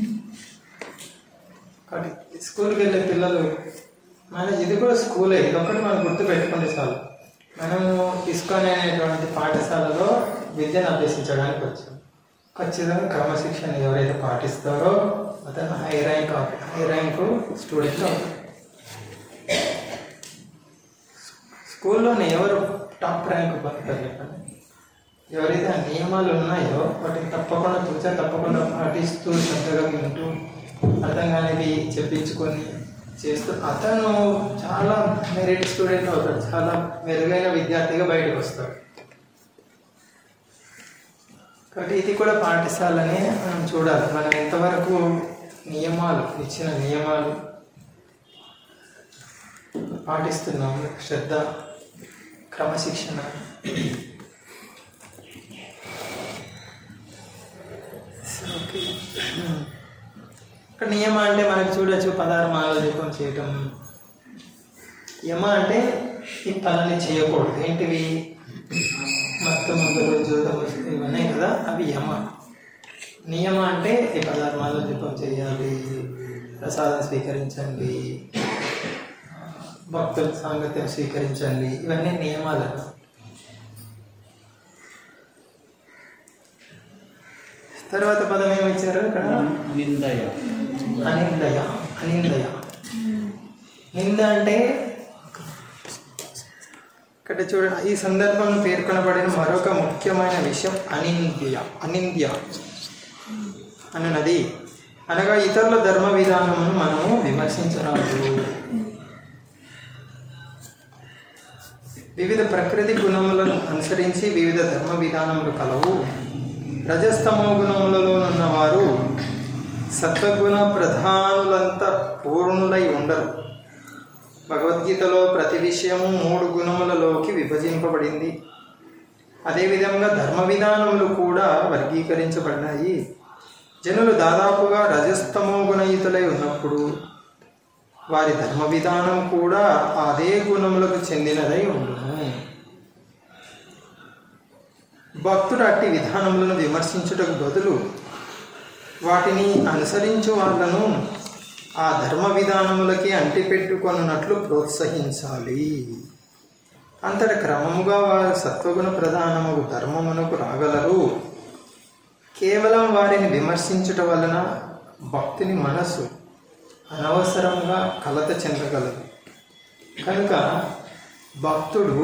కాబట్టి స్కూల్కి వెళ్ళే పిల్లలు మన ఇది కూడా స్కూలే ఇది ఒకటి మనం గుర్తు పెట్టుకుంటే చాలు మనము ఇస్కాన్ అనేటువంటి పాఠశాలలో విద్యను అభ్యసించడానికి వచ్చాం ఖచ్చితంగా క్రమశిక్షణ ఎవరైతే పాటిస్తారో అతను high rank high rank student అవుతారు స్కూల్లోనే ఎవరు టాప్ ర్యాంక్ పొందుతారు చెప్పండి ఎవరైతే ఆ నియమాలు ఉన్నాయో వాటిని తప్పకుండా చూసా తప్పకుండా పాటిస్తూ శ్రద్ధగా వింటూ అర్థం కానివి చెప్పించుకొని చేస్తూ అతను చాలా మెరిట్ స్టూడెంట్ అవుతాడు చాలా మెరుగైన విద్యార్థిగా బయటకు వస్తాడు కాబట్టి ఇది కూడా పాఠశాలనే మనం చూడాలి మనం ఎంతవరకు నియమాలు ఇచ్చిన నియమాలు పాటిస్తున్నాము శ్రద్ధ క్రమశిక్షణ ఓకే ఇక్కడ నియమ అంటే మనకు చూడొచ్చు పదహారు మాలలు జపం చేయటం యమ అంటే ఈ పనులు చేయకూడదు ఏంటివి మత్తు మందులు జూదం ఇవన్నీ కదా అవి యమ నియమ అంటే ఈ పదహారు మాలలు జపం చేయాలి ప్రసాదం స్వీకరించండి భక్తుల సాంగత్యం స్వీకరించండి ఇవన్నీ నియమాలు తర్వాత పదం ఏమి ఇచ్చారు ఇక్కడ నిందయ అనిందయ అనిందయ నింద అంటే ఇక్కడ చూడండి ఈ సందర్భంలో పేర్కొనబడిన మరొక ముఖ్యమైన విషయం అనింద్య అనింద్య అన్నది అనగా ఇతరుల ధర్మ విధానమును మనము విమర్శించరాదు వివిధ ప్రకృతి గుణములను అనుసరించి వివిధ ధర్మ విధానములు కలవు రజస్తమో గుణములలో ఉన్నవారు సత్వగుణ ప్రధానులంతా పూర్ణులై ఉండరు భగవద్గీతలో ప్రతి విషయము మూడు గుణములలోకి విభజింపబడింది అదేవిధంగా ధర్మ విధానములు కూడా వర్గీకరించబడ్డాయి జనులు దాదాపుగా రజస్తమో గుణయుతులై ఉన్నప్పుడు వారి ధర్మ విధానం కూడా అదే గుణములకు చెందినదై ఉండును భక్తుడు అట్టి విధానములను విమర్శించుటకు బదులు వాటిని అనుసరించు వాళ్ళను ఆ ధర్మ విధానములకి అంటిపెట్టుకొనున్నట్లు ప్రోత్సహించాలి అంతట క్రమముగా వారు సత్వగుణ ప్రధానము ధర్మమునకు రాగలరు కేవలం వారిని విమర్శించుట వలన భక్తుని మనసు అనవసరంగా కలత చెందగలదు కనుక భక్తుడు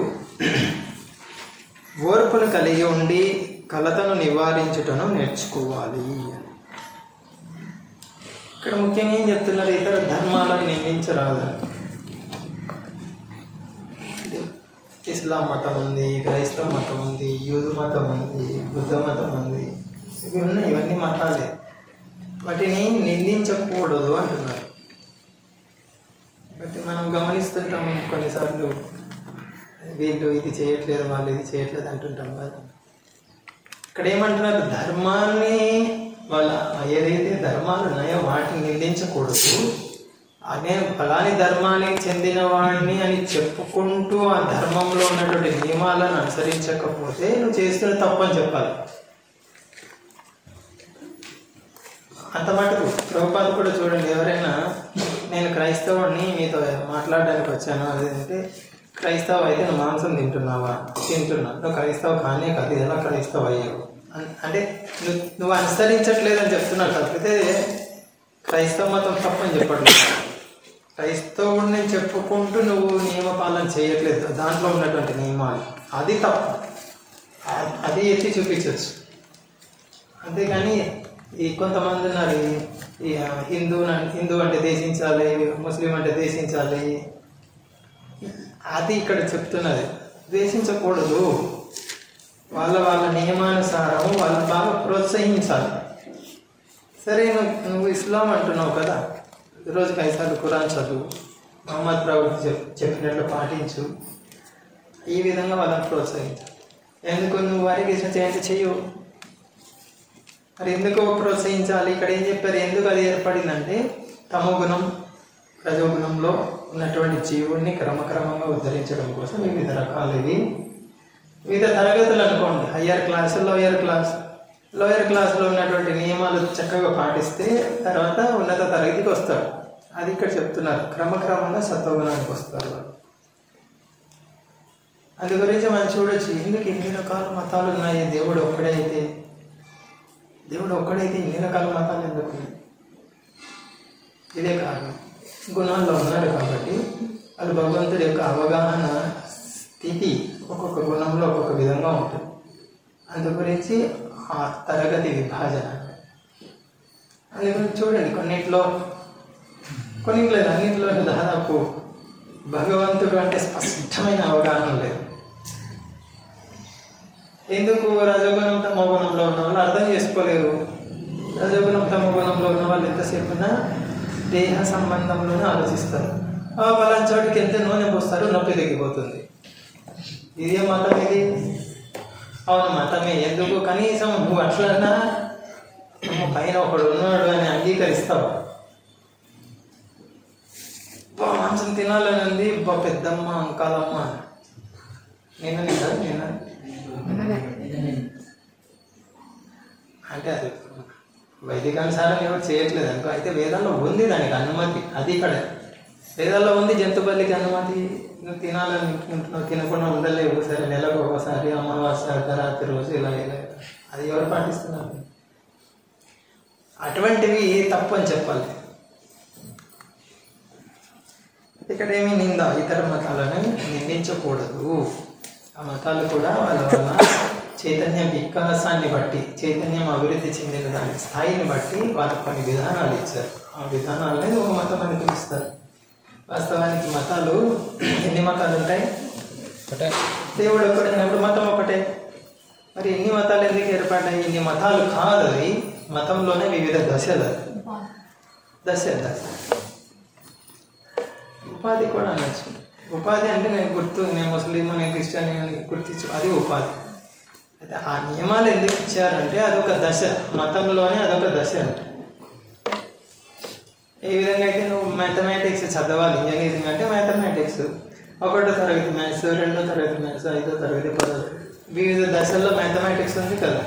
ఓర్పును కలిగి ఉండి కలతను నివారించుటను నేర్చుకోవాలి ఇక్కడ ముఖ్యంగా ఏం చెప్తున్నారు ఇతర ధర్మాలను నిందించరాదు ఇస్లాం మతం ఉంది క్రైస్తవ మతం ఉంది యూదు మతం ఉంది బుద్ధ మతం ఉంది ఇవి ఉన్నాయి ఇవన్నీ మతాలే వాటిని నిందించకూడదు అంటున్నారు బట్ మనం గమనిస్తుంటాం కొన్నిసార్లు వీళ్ళు ఇది చేయట్లేదు వాళ్ళు ఇది చేయట్లేదు అంటుంటాం కదా ఇక్కడ ఏమంటున్నారు ధర్మాన్ని వాళ్ళ ఏదైతే ధర్మాలు ఉన్నాయో వాటిని నిందించకూడదు ఆ నేను ఫలాని ధర్మానికి చెందిన వాడిని అని చెప్పుకుంటూ ఆ ధర్మంలో ఉన్నటువంటి నియమాలను అనుసరించకపోతే నువ్వు చేస్తున్న తప్పు అని చెప్పాలి అంత మటుకు ప్రభుపాద కూడా చూడండి ఎవరైనా నేను క్రైస్తవుడిని మీతో మాట్లాడడానికి వచ్చాను అదేంటే క్రైస్తవ అయితే నువ్వు మాంసం తింటున్నావా తింటున్నా నువ్వు క్రైస్తవ కానీ కాదు ఎలా క్రైస్తవ అయ్యావు అన్- అంటే నువ్వు నువ్వు అనుసరించట్లేదని చెప్తున్నావు తప్పితే క్రైస్తవ మతం తప్పని చెప్పట్లేదు క్రైస్తవుడిని చెప్పుకుంటూ నువ్వు నియమపాలన చేయట్లేదు దాంట్లో ఉన్నటువంటి నియమాలు అది తప్పు ఆ- అది ఎత్తి చూపించవచ్చు అంతేగాని ఈ కొంతమంది ఉన్నారు ఈ- ఈ ఆ, హిందూ న- హిందూ అంటే దేశించాలి ముస్లిం అంటే దేశించాలి అది ఇక్కడ చెప్తున్నది ద్వేషించకూడదు వాళ్ళ వాళ్ళ నియమానుసారం వాళ్ళు బాగా ప్రోత్సహించాలి సరే నువ్వు నువ్వు ఇస్లాం అంటున్నావు కదా రోజుకి ఐసార్లు ఖురాన్ చదువు మహమ్మద్ ప్రభు చెప్ చెప్పినట్లు పాటించు ఈ విధంగా వాళ్ళని ప్రోత్సహించాలి ఎందుకు నువ్వు వారికి ఇష్టం చేయండి చెయ్యు మరి ఎందుకు ప్రోత్సహించాలి ఇక్కడ ఏం చెప్పారు ఎందుకు అది ఏర్పడిందంటే తమో గుణం రజోగుణంలో ఉన్నటువంటి జీవుడిని క్రమక్రమంగా ఉద్ధరించడం కోసం వివిధ రకాలవి వివిధ తరగతులు అనుకోండి higher class lower class lower క్లాస్లో ఉన్నటువంటి నియమాలు చక్కగా పాటిస్తే తర్వాత ఉన్నత తరగతికి వస్తారు అది ఇక్కడ చెప్తున్నారు క్రమక్రమంగా సత్వగుణానికి వస్తారు వాళ్ళు అందు గురించి మనం చూడొచ్చు ఎందుకు ఎన్ని రకాల మతాలు ఉన్నాయి దేవుడు ఒక్కడే అయితే దేవుడు ఒక్కడైతే ఇన్ని రకాల మతాలు ఎందుకు ఉన్నాయి? ఇదే కారణం గుణాల్లో ఉన్నాడు కాబట్టి వాళ్ళు భగవంతుడి యొక్క అవగాహన స్థితి ఒక్కొక్క గుణంలో ఒక్కొక్క విధంగా ఉంటుంది అందు గురించి ఆ తరగతి విభాజన అందుకని చూడండి కొన్నిట్లో కొన్నిట్లో లేదు, అన్నింటిలో దాదాపు భగవంతుడు అంటే స్పష్టమైన అవగాహన లేదు ఎందుకు రజోగుణం తమో గుణంలో ఉన్న వాళ్ళు అర్థం చేసుకోలేరు రజోగుణం తమో గుణంలో ఉన్న వాళ్ళు ఎంతసేపు ఉన్నా దేహ సంబంధంలోనే ఆలోచిస్తారు ఆ పలానా చోటికి ఎంత నూనె పోస్తారు నొప్పి తగ్గిపోతుంది ఇదే మతం ఇది అవును మతమే ఎందుకు కనీసం నువ్వు అట్లన్నా నువ్వు పైన ఒకడు ఉన్నాడు అని అంగీకరిస్తావు బా మాంసం తినాలని ఉంది బా పెద్దమ్మ అంకాలమ్మ నిన్న నిన్న నిన్న అంటే అది వైదికానుసారం ఎవరు చేయట్లేదు అనుకో అయితే వేదాల్లో ఉంది దానికి అనుమతి అది ఇక్కడ వేదాల్లో ఉంది జంతు బలికి అనుమతి నువ్వు తినాలని అనుకుంటున్నావు తినకుండా ఉండలేవు సరే నెలకు ఒకసారి అమావాస్య అర్ధరాత్రి రోజు ఇలా ఇలా అది ఎవరు పాటిస్తున్నారు అటువంటివి తప్పు అని చెప్పాలి ఇక్కడ ఏమి నింద ఇతర మతాలను నిందించకూడదు ఆ మతాలు కూడా వాళ్ళ వల్ల చైతన్యం వికాసాన్ని బట్టి చైతన్యం అభివృద్ధి చెందిన దాని స్థాయిని బట్టి వాళ్ళకి కొన్ని విధానాలు ఇచ్చారు ఆ విధానాలనే ఒక మతం అని పిలుస్తారు వాస్తవానికి మతాలు ఎన్ని మతాలు ఉంటాయి ఒకటే దేవుడు ఒక్కడైనప్పుడు మతం ఒకటే మరి ఎన్ని మతాలు ఎందుకు ఏర్పడ్డాయి ఇన్ని మతాలు కాదు అది మతంలోనే వివిధ దశలు అది దశ దశ ఉపాధి కూడా అనొచ్చు ఉపాధి అంటే నేను గుర్తు నేను ముస్లిం నేను క్రిస్టియన్ అని గుర్తించు అది ఉపాధి అయితే ఆ నియమాలు ఎందుకు ఇచ్చారంటే అదొక దశ మతంలోనే అదొక దశ అంటే ఏ విధంగా అయితే నువ్వు మ్యాథమెటిక్స్ చదవాలి ఇంజనీరింగ్ అంటే మ్యాథమెటిక్స్ ఒకటో తరగతి మ్యాథ్స్ రెండో తరగతి మ్యాథ్స్ ఐదో తరగతి పదో తరగతి. వివిధ దశల్లో మ్యాథమెటిక్స్ ఉంది కదా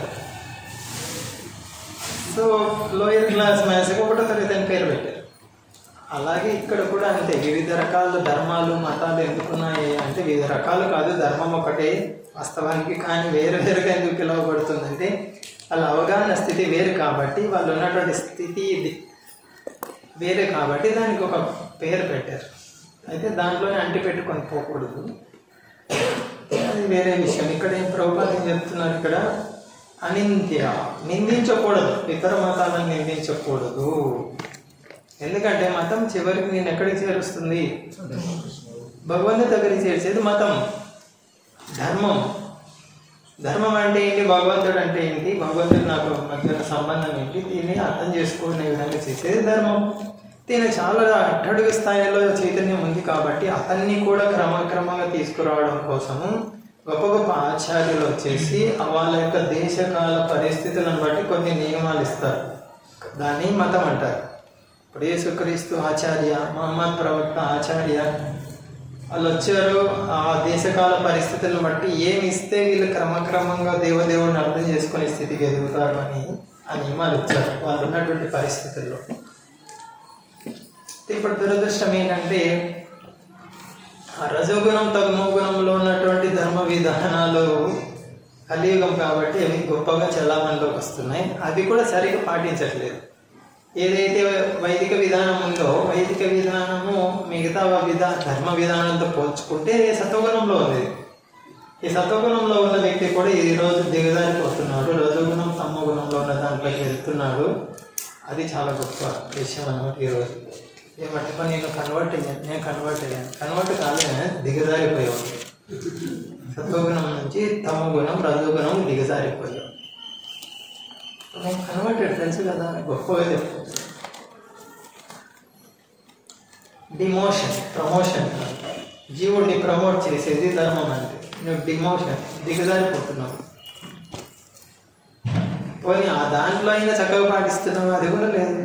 సో లోయర్ క్లాస్ మ్యాథ్స్కి ఒకటో తరగతి అని పేరు పెట్టారు అలాగే ఇక్కడ కూడా అంతే వివిధ రకాల ధర్మాలు మతాలు ఎందుకున్నాయి అంటే వివిధ రకాలు కాదు ధర్మం ఒకటే వాస్తవానికి కానీ వేరు వేరుగా ఎందుకు పిలువబడుతుందంటే వాళ్ళ అవగాహన స్థితి వేరు కాబట్టి వాళ్ళు ఉన్నటువంటి స్థితి ఇది వేరే కాబట్టి దానికి ఒక పేరు పెట్టారు అయితే దాంట్లోనే అంటి పెట్టుకొని పోకూడదు అది వేరే విషయం ఇక్కడ ఏం ప్రభుత్వం ఏం చెప్తున్నారు ఇక్కడ అనింద్య నిందించకూడదు ఇతర మతాలను నిందించకూడదు ఎందుకంటే మతం చివరికి నేను ఎక్కడికి చేరుస్తుంది భగవంతుడి దగ్గరికి చేర్చేది మతం ధర్మం ధర్మం అంటే ఏంటి భగవంతుడు అంటే ఏంటి భగవంతుడు నాకు మధ్య సంబంధం ఏంటి దీన్ని అర్థం చేసుకునే విధంగా చేసేది ధర్మం దీని చాలా అట్టడుగు స్థాయిలో చైతన్యం ఉంది కాబట్టి అతన్ని కూడా క్రమక్రమంగా తీసుకురావడం కోసము గొప్ప గొప్ప ఆచార్యులు వచ్చేసి వాళ్ళ యొక్క దేశకాల పరిస్థితులను బట్టి కొన్ని నియమాలు ఇస్తారు దాన్ని మతం అంటారు ఇప్పుడు యేసుక్రీస్తు ఆచార్య మహమ్మద్ ప్రవక్త ఆచార్య వాళ్ళు వచ్చారు ఆ దేశకాల పరిస్థితులను బట్టి ఏమి ఇస్తే వీళ్ళు క్రమక్రమంగా దేవదేవుడిని అర్థం చేసుకునే స్థితికి ఎదుగుతారు అని ఆ నియమాలు ఇచ్చారు వాళ్ళు ఉన్నటువంటి పరిస్థితుల్లో ఇప్పుడు దురదృష్టం ఏంటంటే ఆ రజోగుణం తమోగుణంలో ఉన్నటువంటి ధర్మ విధానాలు కలియుగం కాబట్టి అవి గొప్పగా చలామణిలోకి వస్తున్నాయి అవి కూడా సరిగ్గా పాటించట్లేదు ఏదైతే వైదిక విధానం ఉందో వైదిక విధానము మిగతా విధా ధర్మ విధానంతో పోల్చుకుంటే సత్వగుణంలో ఉంది ఈ సత్వగుణంలో ఉన్న వ్యక్తి కూడా ఈ రోజు దిగజారిపోతున్నాడు రజోగుణం తమోగుణంలో ఉన్న దాంట్లోకి వెళ్తున్నాడు అది చాలా గొప్ప విషయం అనమాట ఈరోజు ఏమంటే పని నేను కన్వర్ట్ అయ్యాను నేను కన్వర్ట్ అయ్యాను కన్వర్ట్ కాలే దిగజారిపోయావు సత్వగుణం నుంచి తమోగుణం రజోగుణం దిగజారిపోయావు నేను కన్వర్టెడ్ తెలుసు కదా గొప్పగా చెప్పు డిమోషన్ ప్రమోషన్ జీవుడిని ప్రమోట్ చేసేది ధర్మం అంటే నువ్వు డిమోషన్ దిగజారిపోతున్నావు పోనీ ఆ దాంట్లో అయినా చక్కగా పాటిస్తున్నావు అది కూడా లేదు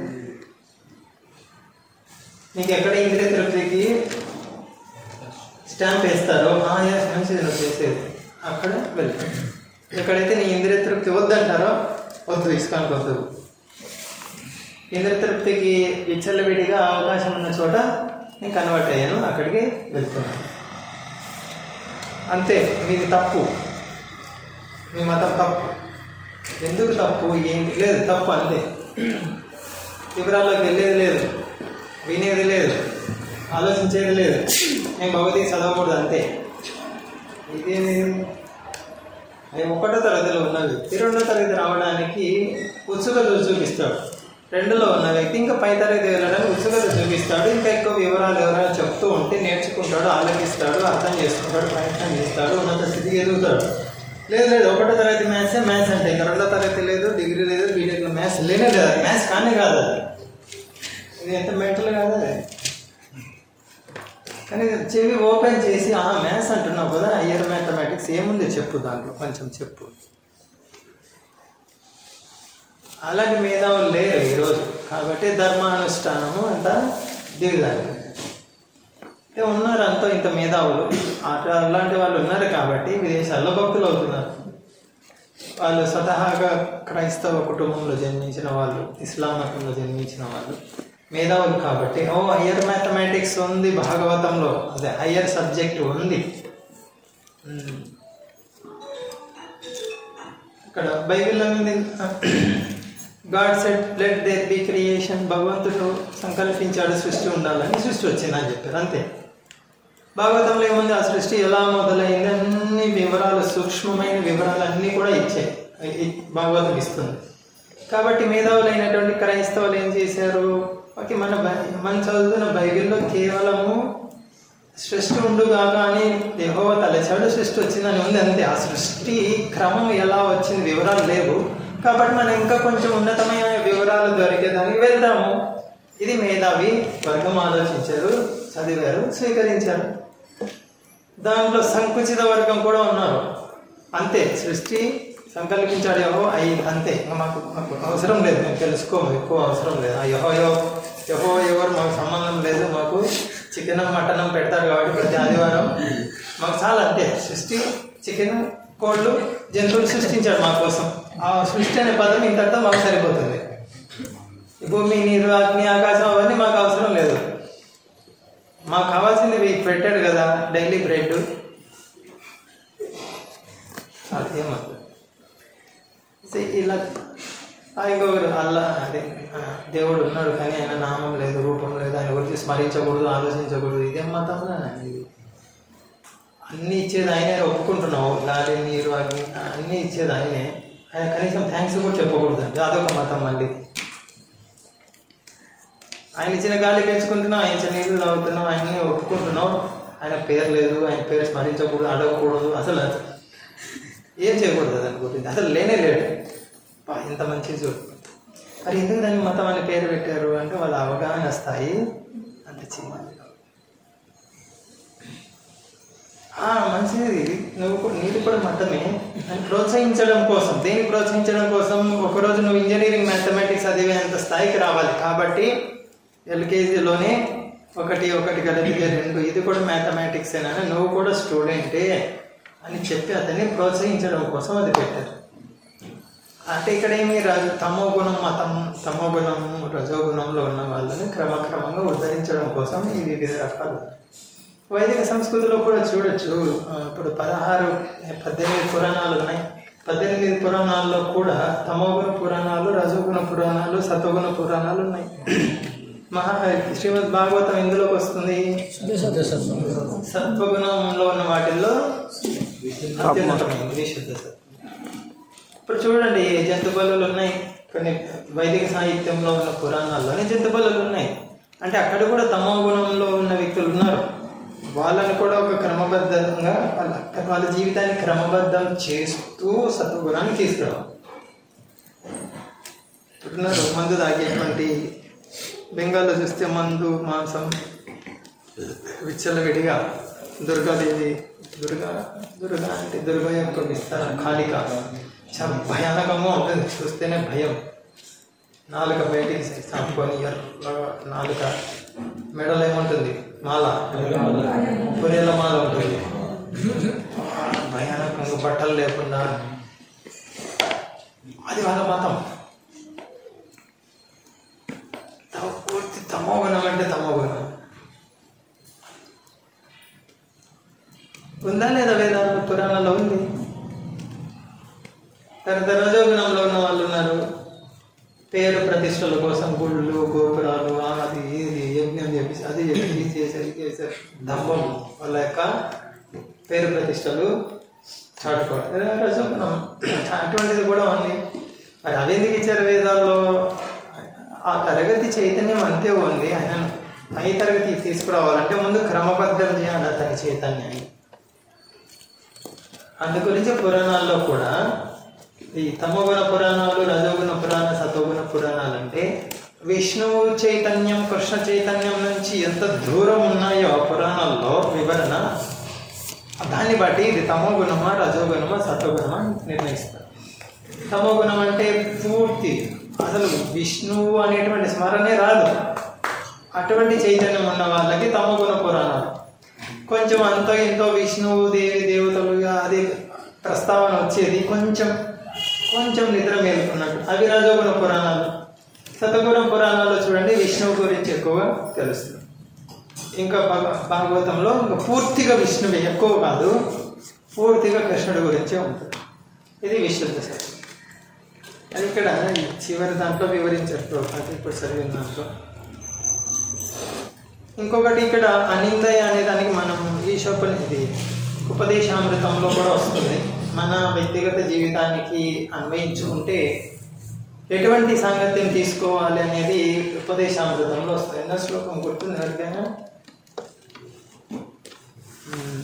నీకు ఎక్కడ ఇంద్రియ తృప్తికి స్టాంప్ వేస్తారో ఆ yes, మంచిది నువ్వు చేసేది అక్కడ వెళ్ళు ఎక్కడైతే నీ ఇంద్రియ తృప్తి వద్దంటారో వద్దు ఇస్కాన్కి వద్దు ఇంద్రియ తృప్తికి విచ్చలవిడిగా అవకాశం ఉన్న చోట నేను కన్వర్ట్ అయ్యాను అక్కడికి వెళ్తున్నాను అంతే మీది తప్పు మీ మతం తప్పు ఎందుకు తప్పు ఏంటి లేదు తప్పు అంతే వివరాల్లోకి వెళ్ళేది లేదు వినేది లేదు ఆలోచించేది లేదు నేను భగవద్గీత చదవకూడదు అంతే ఇదేమి అవి ఒకటో తరగతిలో ఉన్న వ్యక్తి రెండో తరగతి రావడానికి ఉత్సుకత చూపిస్తాడు రెండులో ఉన్న వ్యక్తి ఇంకా పై తరగతి వెళ్ళడానికి ఉత్సుకత చూపిస్తాడు ఇంకా ఎక్కువ వివరాలు ఎవరైనా చెప్తూ ఉంటే నేర్చుకుంటాడు ఆలోచిస్తాడు అర్థం చేసుకుంటాడు ప్రయత్నం చేస్తాడు ఉన్నత స్థితికి ఎదుగుతాడు లేదు లేదు ఒకటో తరగతి మ్యాథ్సే మ్యాథ్స్ అంటే ఇంకా రెండో తరగతి లేదు డిగ్రీ లేదు బీటెక్లో మ్యాథ్స్ లేనే లేదు అది మ్యాథ్స్ కానీ కాదు అది ఇది ఎంత మెంటల్ కాదు అది కానీ చెవి ఓపెన్ చేసి ఆ మ్యాథ్స్ అంటున్నావు కదా హయ్యర్ మ్యాథమెటిక్స్ ఏముంది చెప్పు దాంట్లో కొంచెం చెప్పు అలాంటి మేధావులు లేరు ఈరోజు కాబట్టి ధర్మానుష్ఠానము అంతా దిగుదారు అంటే ఉన్నారు అంతా ఇంత మేధావులు అట్లా అలాంటి వాళ్ళు ఉన్నారు కాబట్టి విదేశాల్లో భక్తులు అవుతున్నారు వాళ్ళు స్వతహాగా క్రైస్తవ కుటుంబంలో జన్మించిన వాళ్ళు ఇస్లాం మతంలో జన్మించిన వాళ్ళు మేధావులు కాబట్టి ఓ హయ్యర్ మ్యాథమెటిక్స్ ఉంది భాగవతంలో అదే హయ్యర్ సబ్జెక్ట్ ఉంది ఉమ్. ఇక్కడ బైబిల్లో God said let there be creation భగవంతుడు సంకల్పించాడు సృష్టి ఉండాలని సృష్టి వచ్చిందని చెప్పారు అంతే భాగవతంలో ఏముంది ఆ సృష్టి ఎలా మొదలైంది అన్ని వివరాలు సూక్ష్మమైన వివరాలు అన్నీ కూడా ఇచ్చాయి ఈ భాగవతం ఇస్తుంది కాబట్టి మేధావులైనటువంటి క్రైస్తవులు ఏం చేశారు ఓకే మన బై- మనం చదువుతున్న బైబిల్లో కేవలము సృష్టి ఉండుగాక అని యెహోవా తలచాడు సృష్టి వచ్చిందని ఉంది అంతే ఆ సృష్టి క్రమం ఎలా వచ్చింది వివరాలు లేవు కాబట్టి మనం ఇంకా కొంచెం ఉన్నతమైన వివరాలు దొరికేదానికి వెళ్దాము ఇది మేధావి వర్గం ఆలోచించారు చదివారు స్వీకరించారు దాంట్లో సంకుచిత వర్గం కూడా ఉన్నారు అంతే సృష్టి సంకల్పించాడు యహో అయి అంతే ఇంకా మాకు మాకు అవసరం లేదు మేము తెలుసుకోము ఎక్కువ అవసరం లేదు ఆ యహో యహో యహో ఎవరు మాకు సంబంధం లేదు మాకు చికెన్ మటన్ పెడతారు కాబట్టి ప్రతి ఆదివారం మాకు చాలా అంతే సృష్టి చికెన్ కోళ్ళు జంతువులు సృష్టించాడు మా కోసం ఆ సృష్టి అనే పదం ఇంతటితో మాకు సరిపోతుంది ఈ భూమి నీరు అగ్ని ఆకాశం అవన్నీ మాకు అవసరం లేదు మాకు కావాల్సింది ఇవి పెట్టాడు కదా డైలీ బ్రెడ్ అదేమవుతుంది సో ఇలా ఆ ఇంకొకరు అల్లా అదే ఆ, దేవుడు ఉన్నాడు కానీ ఆయన నామం లేదు రూపం లేదు ఆయన గురించి స్మరించకూడదు ఆలోచించకూడదు ఇదేం మతంలో ఇది అన్నీ ఇచ్చేది ఆయనే ఒప్పుకుంటున్నావు గాలి నీరు అగ్ని అన్నీ ఇచ్చేది ఆయనే ఆయన కనీసం థ్యాంక్స్ కూడా చెప్పకూడదు అంటే అదొక మతం మళ్ళీ ఆయన ఇచ్చిన గాలి పీల్చుకుంటున్నావు ఆయన ఇచ్చిన నీళ్ళు తాగుతున్నావు ఆయన్ని ఒప్పుకుంటున్నావు ఆయన పేరు లేదు ఆయన పేరు స్మరించకూడదు అడగకూడదు అసలు ఏం చేయకూడదు దాని గురించి అసలు లేనే లేడు బా, ఇంత మంచి చూడు మరి ఎందుకు దాన్ని మతం అని పేరు పెట్టారు అంటే వాళ్ళ అవగాహన స్థాయి అంత చిన్నది ఆ, మంచిది నువ్వు కూడా నీది కూడా మతమే అని ప్రోత్సహించడం కోసం దేన్ని ప్రోత్సహించడం కోసం ఒకరోజు నువ్వు ఇంజనీరింగ్ మ్యాథమెటిక్స్ చదివేంత స్థాయికి రావాలి కాబట్టి ఎల్కేజీలోనే ఒకటి ఒకటి కలిపితే రెండు ఇది కూడా మ్యాథమెటిక్స్ అని నువ్వు కూడా స్టూడెంటే అని చెప్పి అతన్ని ప్రోత్సహించడం కోసం అది పెట్టారు అంటే ఇక్కడ ఏమి రజ తమో గుణం మతం తమో గుణం రజోగుణంలో ఉన్న వాళ్ళని క్రమక్రమంగా ఉద్ధరించడం కోసం ఈ వివిధ రకాలు వైదిక సంస్కృతిలో కూడా చూడొచ్చు ఆ, ఇప్పుడు పదహారు పద్దెనిమిది పురాణాలు ఉన్నాయి పద్దెనిమిది పురాణాల్లో కూడా తమోగుణ పురాణాలు రజోగుణ పురాణాలు సత్వగుణ పురాణాలు ఉన్నాయి మహా శ్రీమద్ భాగవతం ఎందులోకి వస్తుంది సత్వగుణంలో ఉన్న వాటిల్లో అత్యున్నతమైనది విశుద్ధ సత్వం ఇప్పుడు చూడండి జంతు బలులు ఉన్నాయి కొన్ని వైదిక సాహిత్యంలో ఉన్న పురాణాల్లోనే జంతు బలులు ఉన్నాయి అంటే అక్కడ కూడా తమో గుణంలో ఉన్న వ్యక్తులు ఉన్నారు వాళ్ళని కూడా ఒక క్రమబద్ధంగా వాళ్ళ వాళ్ళ జీవితాన్ని క్రమబద్ధం చేస్తూ సత్వగుణాన్ని తీసుకురావాలి ఇప్పుడున్నారు మందు తాగేటువంటి బెంగాల్లో చూస్తే మందు మాంసం విచ్చలవిడిగా దుర్గాదేవి దుర్గా దుర్గా అంటే దుర్గా యొక్క విస్తార కాళిక చాలా భయానకంగా ఉంటుంది చూస్తేనే భయం నాలుక బయటికి చంపుకొని ఎర్రగా నాలుక మెడలో ఏముంటుంది మాల పురేల మాల ఉంటుంది భయానకంగా బట్టలు లేకుండా అది వాళ్ళ మతం తమ- పూర్తి తమోగుణం అంటే తమోగుణం ఉందా లేదా వేదాలు పురాణాల్లో ఉంది తర్వాత రజోగుణంలో ఉన్న వాళ్ళు ఉన్నారు పేరు ప్రతిష్టల కోసం గుళ్ళు గోపురాలు ఆ అది ఇది యజ్ఞం చేసి అది చేసి ఇది చేశారు ఇది చేశారు దంభం వాళ్ళ యొక్క పేరు ప్రతిష్టలు చాటుకోవడం రజోగుణం అటువంటిది కూడా ఉంది మరి అవి ఎందుకు ఇచ్చారు వేదాల్లో ఆ తరగతి చైతన్యం అంతే ఉంది ఆయన పై తరగతి తీసుకురావాలంటే ముందు క్రమబద్ధం చేయాలి అతని చైతన్యాన్ని అందు గురించి పురాణాల్లో కూడా ఈ తమోగుణ పురాణాలు రజోగుణ పురాణ సతోగుణ పురాణాలు అంటే విష్ణువు చైతన్యం కృష్ణ చైతన్యం నుంచి ఎంత దూరం ఉన్నాయో ఆ పురాణాల్లో వివరణ దాన్ని బట్టి ఇది తమోగుణమా రజోగుణమా సతోగుణమా అని నిర్ణయిస్తారు తమోగుణం అంటే పూర్తి అసలు విష్ణువు అనేటువంటి స్మరణే రాదు అటువంటి చైతన్యం ఉన్న వాళ్ళకి తమోగుణ పురాణాలు కొంచెం అంతో ఎంతో విష్ణువు దేవి దేవతలుగా అది ప్రస్తావన వచ్చేది కొంచెం కొంచెం నిద్ర మేలుకున్నట్టు అవి రజోగుణ పురాణాలు సతగుణ పురాణాల్లో చూడండి విష్ణువు గురించి ఎక్కువగా తెలుస్తుంది ఇంకా భగ- భాగవతంలో ఇంకా పూర్తిగా విష్ణువే ఎక్కువ కాదు పూర్తిగా కృష్ణుడి గురించే ఉంటుంది ఇది విశుద్ధ సత్యం అది ఇక్కడ ఈ చివరి దాంట్లో వివరించారు ప్రభుపాద ఇప్పుడు చదివిన దాంట్లో ఇంకొకటి ఇక్కడ అనిందయ అనే దానికి మనం ఈశోపని ఇది ఉపదేశామృతంలో కూడా వస్తుంది మన వ్యక్తిగత జీవితానికి అన్వయించుకుంటే ఎటువంటి సాంగత్యం తీసుకోవాలి అనేది ఉపదేశామృతంలో వస్తుంది ఎన్నో శ్లోకం గుర్తుంది ఎవరికైనా మ్మ్.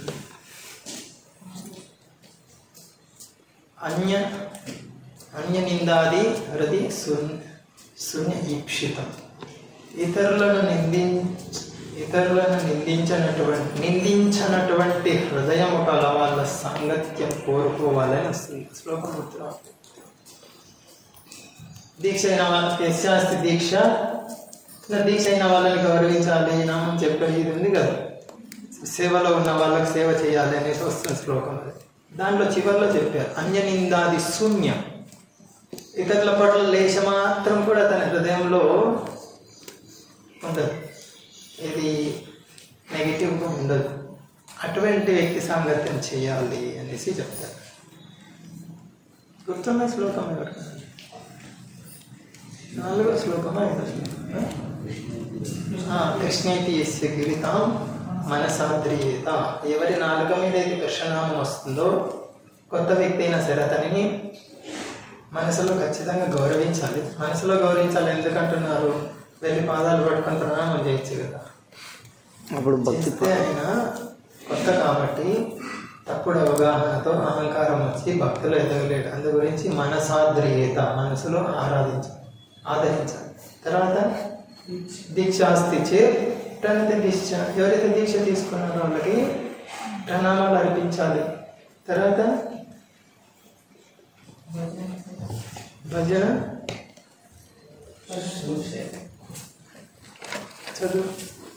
అన్య అన్య నిందాది హృది శూన్య శూన్య ఈప్సితం ఇతరులను నింది ఇతరులను నిందించినటువంటి నిందించినటువంటి హృదయం కల వాళ్ళ సాంగత్యం కోరుకోవాలని వస్తుంది శ్లోకం గుర్తురా దీక్ష అయిన వాళ్ళకి యశాస్తి దీక్ష ఇట్లా దీక్ష అయిన వాళ్ళని గౌరవించాలి నామం చెప్పేది ఇది ఉంది కదా సేవలో ఉన్న వాళ్ళకి సేవ చేయాలి అనేసి వస్తుంది శ్లోకం అది దాంట్లో చివరిలో చెప్పారు అన్యనిందాది శూన్యం ఇతరుల పట్ల లేశ మాత్రం కూడా తన హృదయంలో ఉండదు ఇది నెగిటివ్గా ఉండదు అటువంటి వ్యక్తి సాంగత్యం చేయాలి అనేసి చెప్తారు గుర్తున్న శ్లోకం ఎవరికైనా నాలుగో శ్లోకమా ఐదో శ్లోకమా? ఆ, కృష్ణేతి ఎస్య గిరితాం మనసాద్రియేత ఎవరి నాలుక మీద అయితే కృష్ణనామం వస్తుందో కొత్త వ్యక్తి అయినా సరే అతనిని మనసులో ఖచ్చితంగా గౌరవించాలి మనసులో గౌరవించాలి ఎందుకంటున్నారు వెళ్ళి పాదాలు పట్టుకొని ప్రణామం చేయొచ్చు కదా అప్పుడు భక్తి చేస్తే ఆయన కొత్త కాబట్టి తప్పుడు అవగాహనతో అహంకారం వచ్చి భక్తులు ఎదగలేడు అందు గురించి మనసాద్రియేత మనసులో ఆరాధించాలి ఆదరించాలి తర్వాత దీక్షాస్తి చే ప్రణతి దీక్ష ఎవరైతే దీక్ష తీసుకున్నారో వాళ్ళకి ప్రణామాలు అర్పించాలి తర్వాత భజన చదువు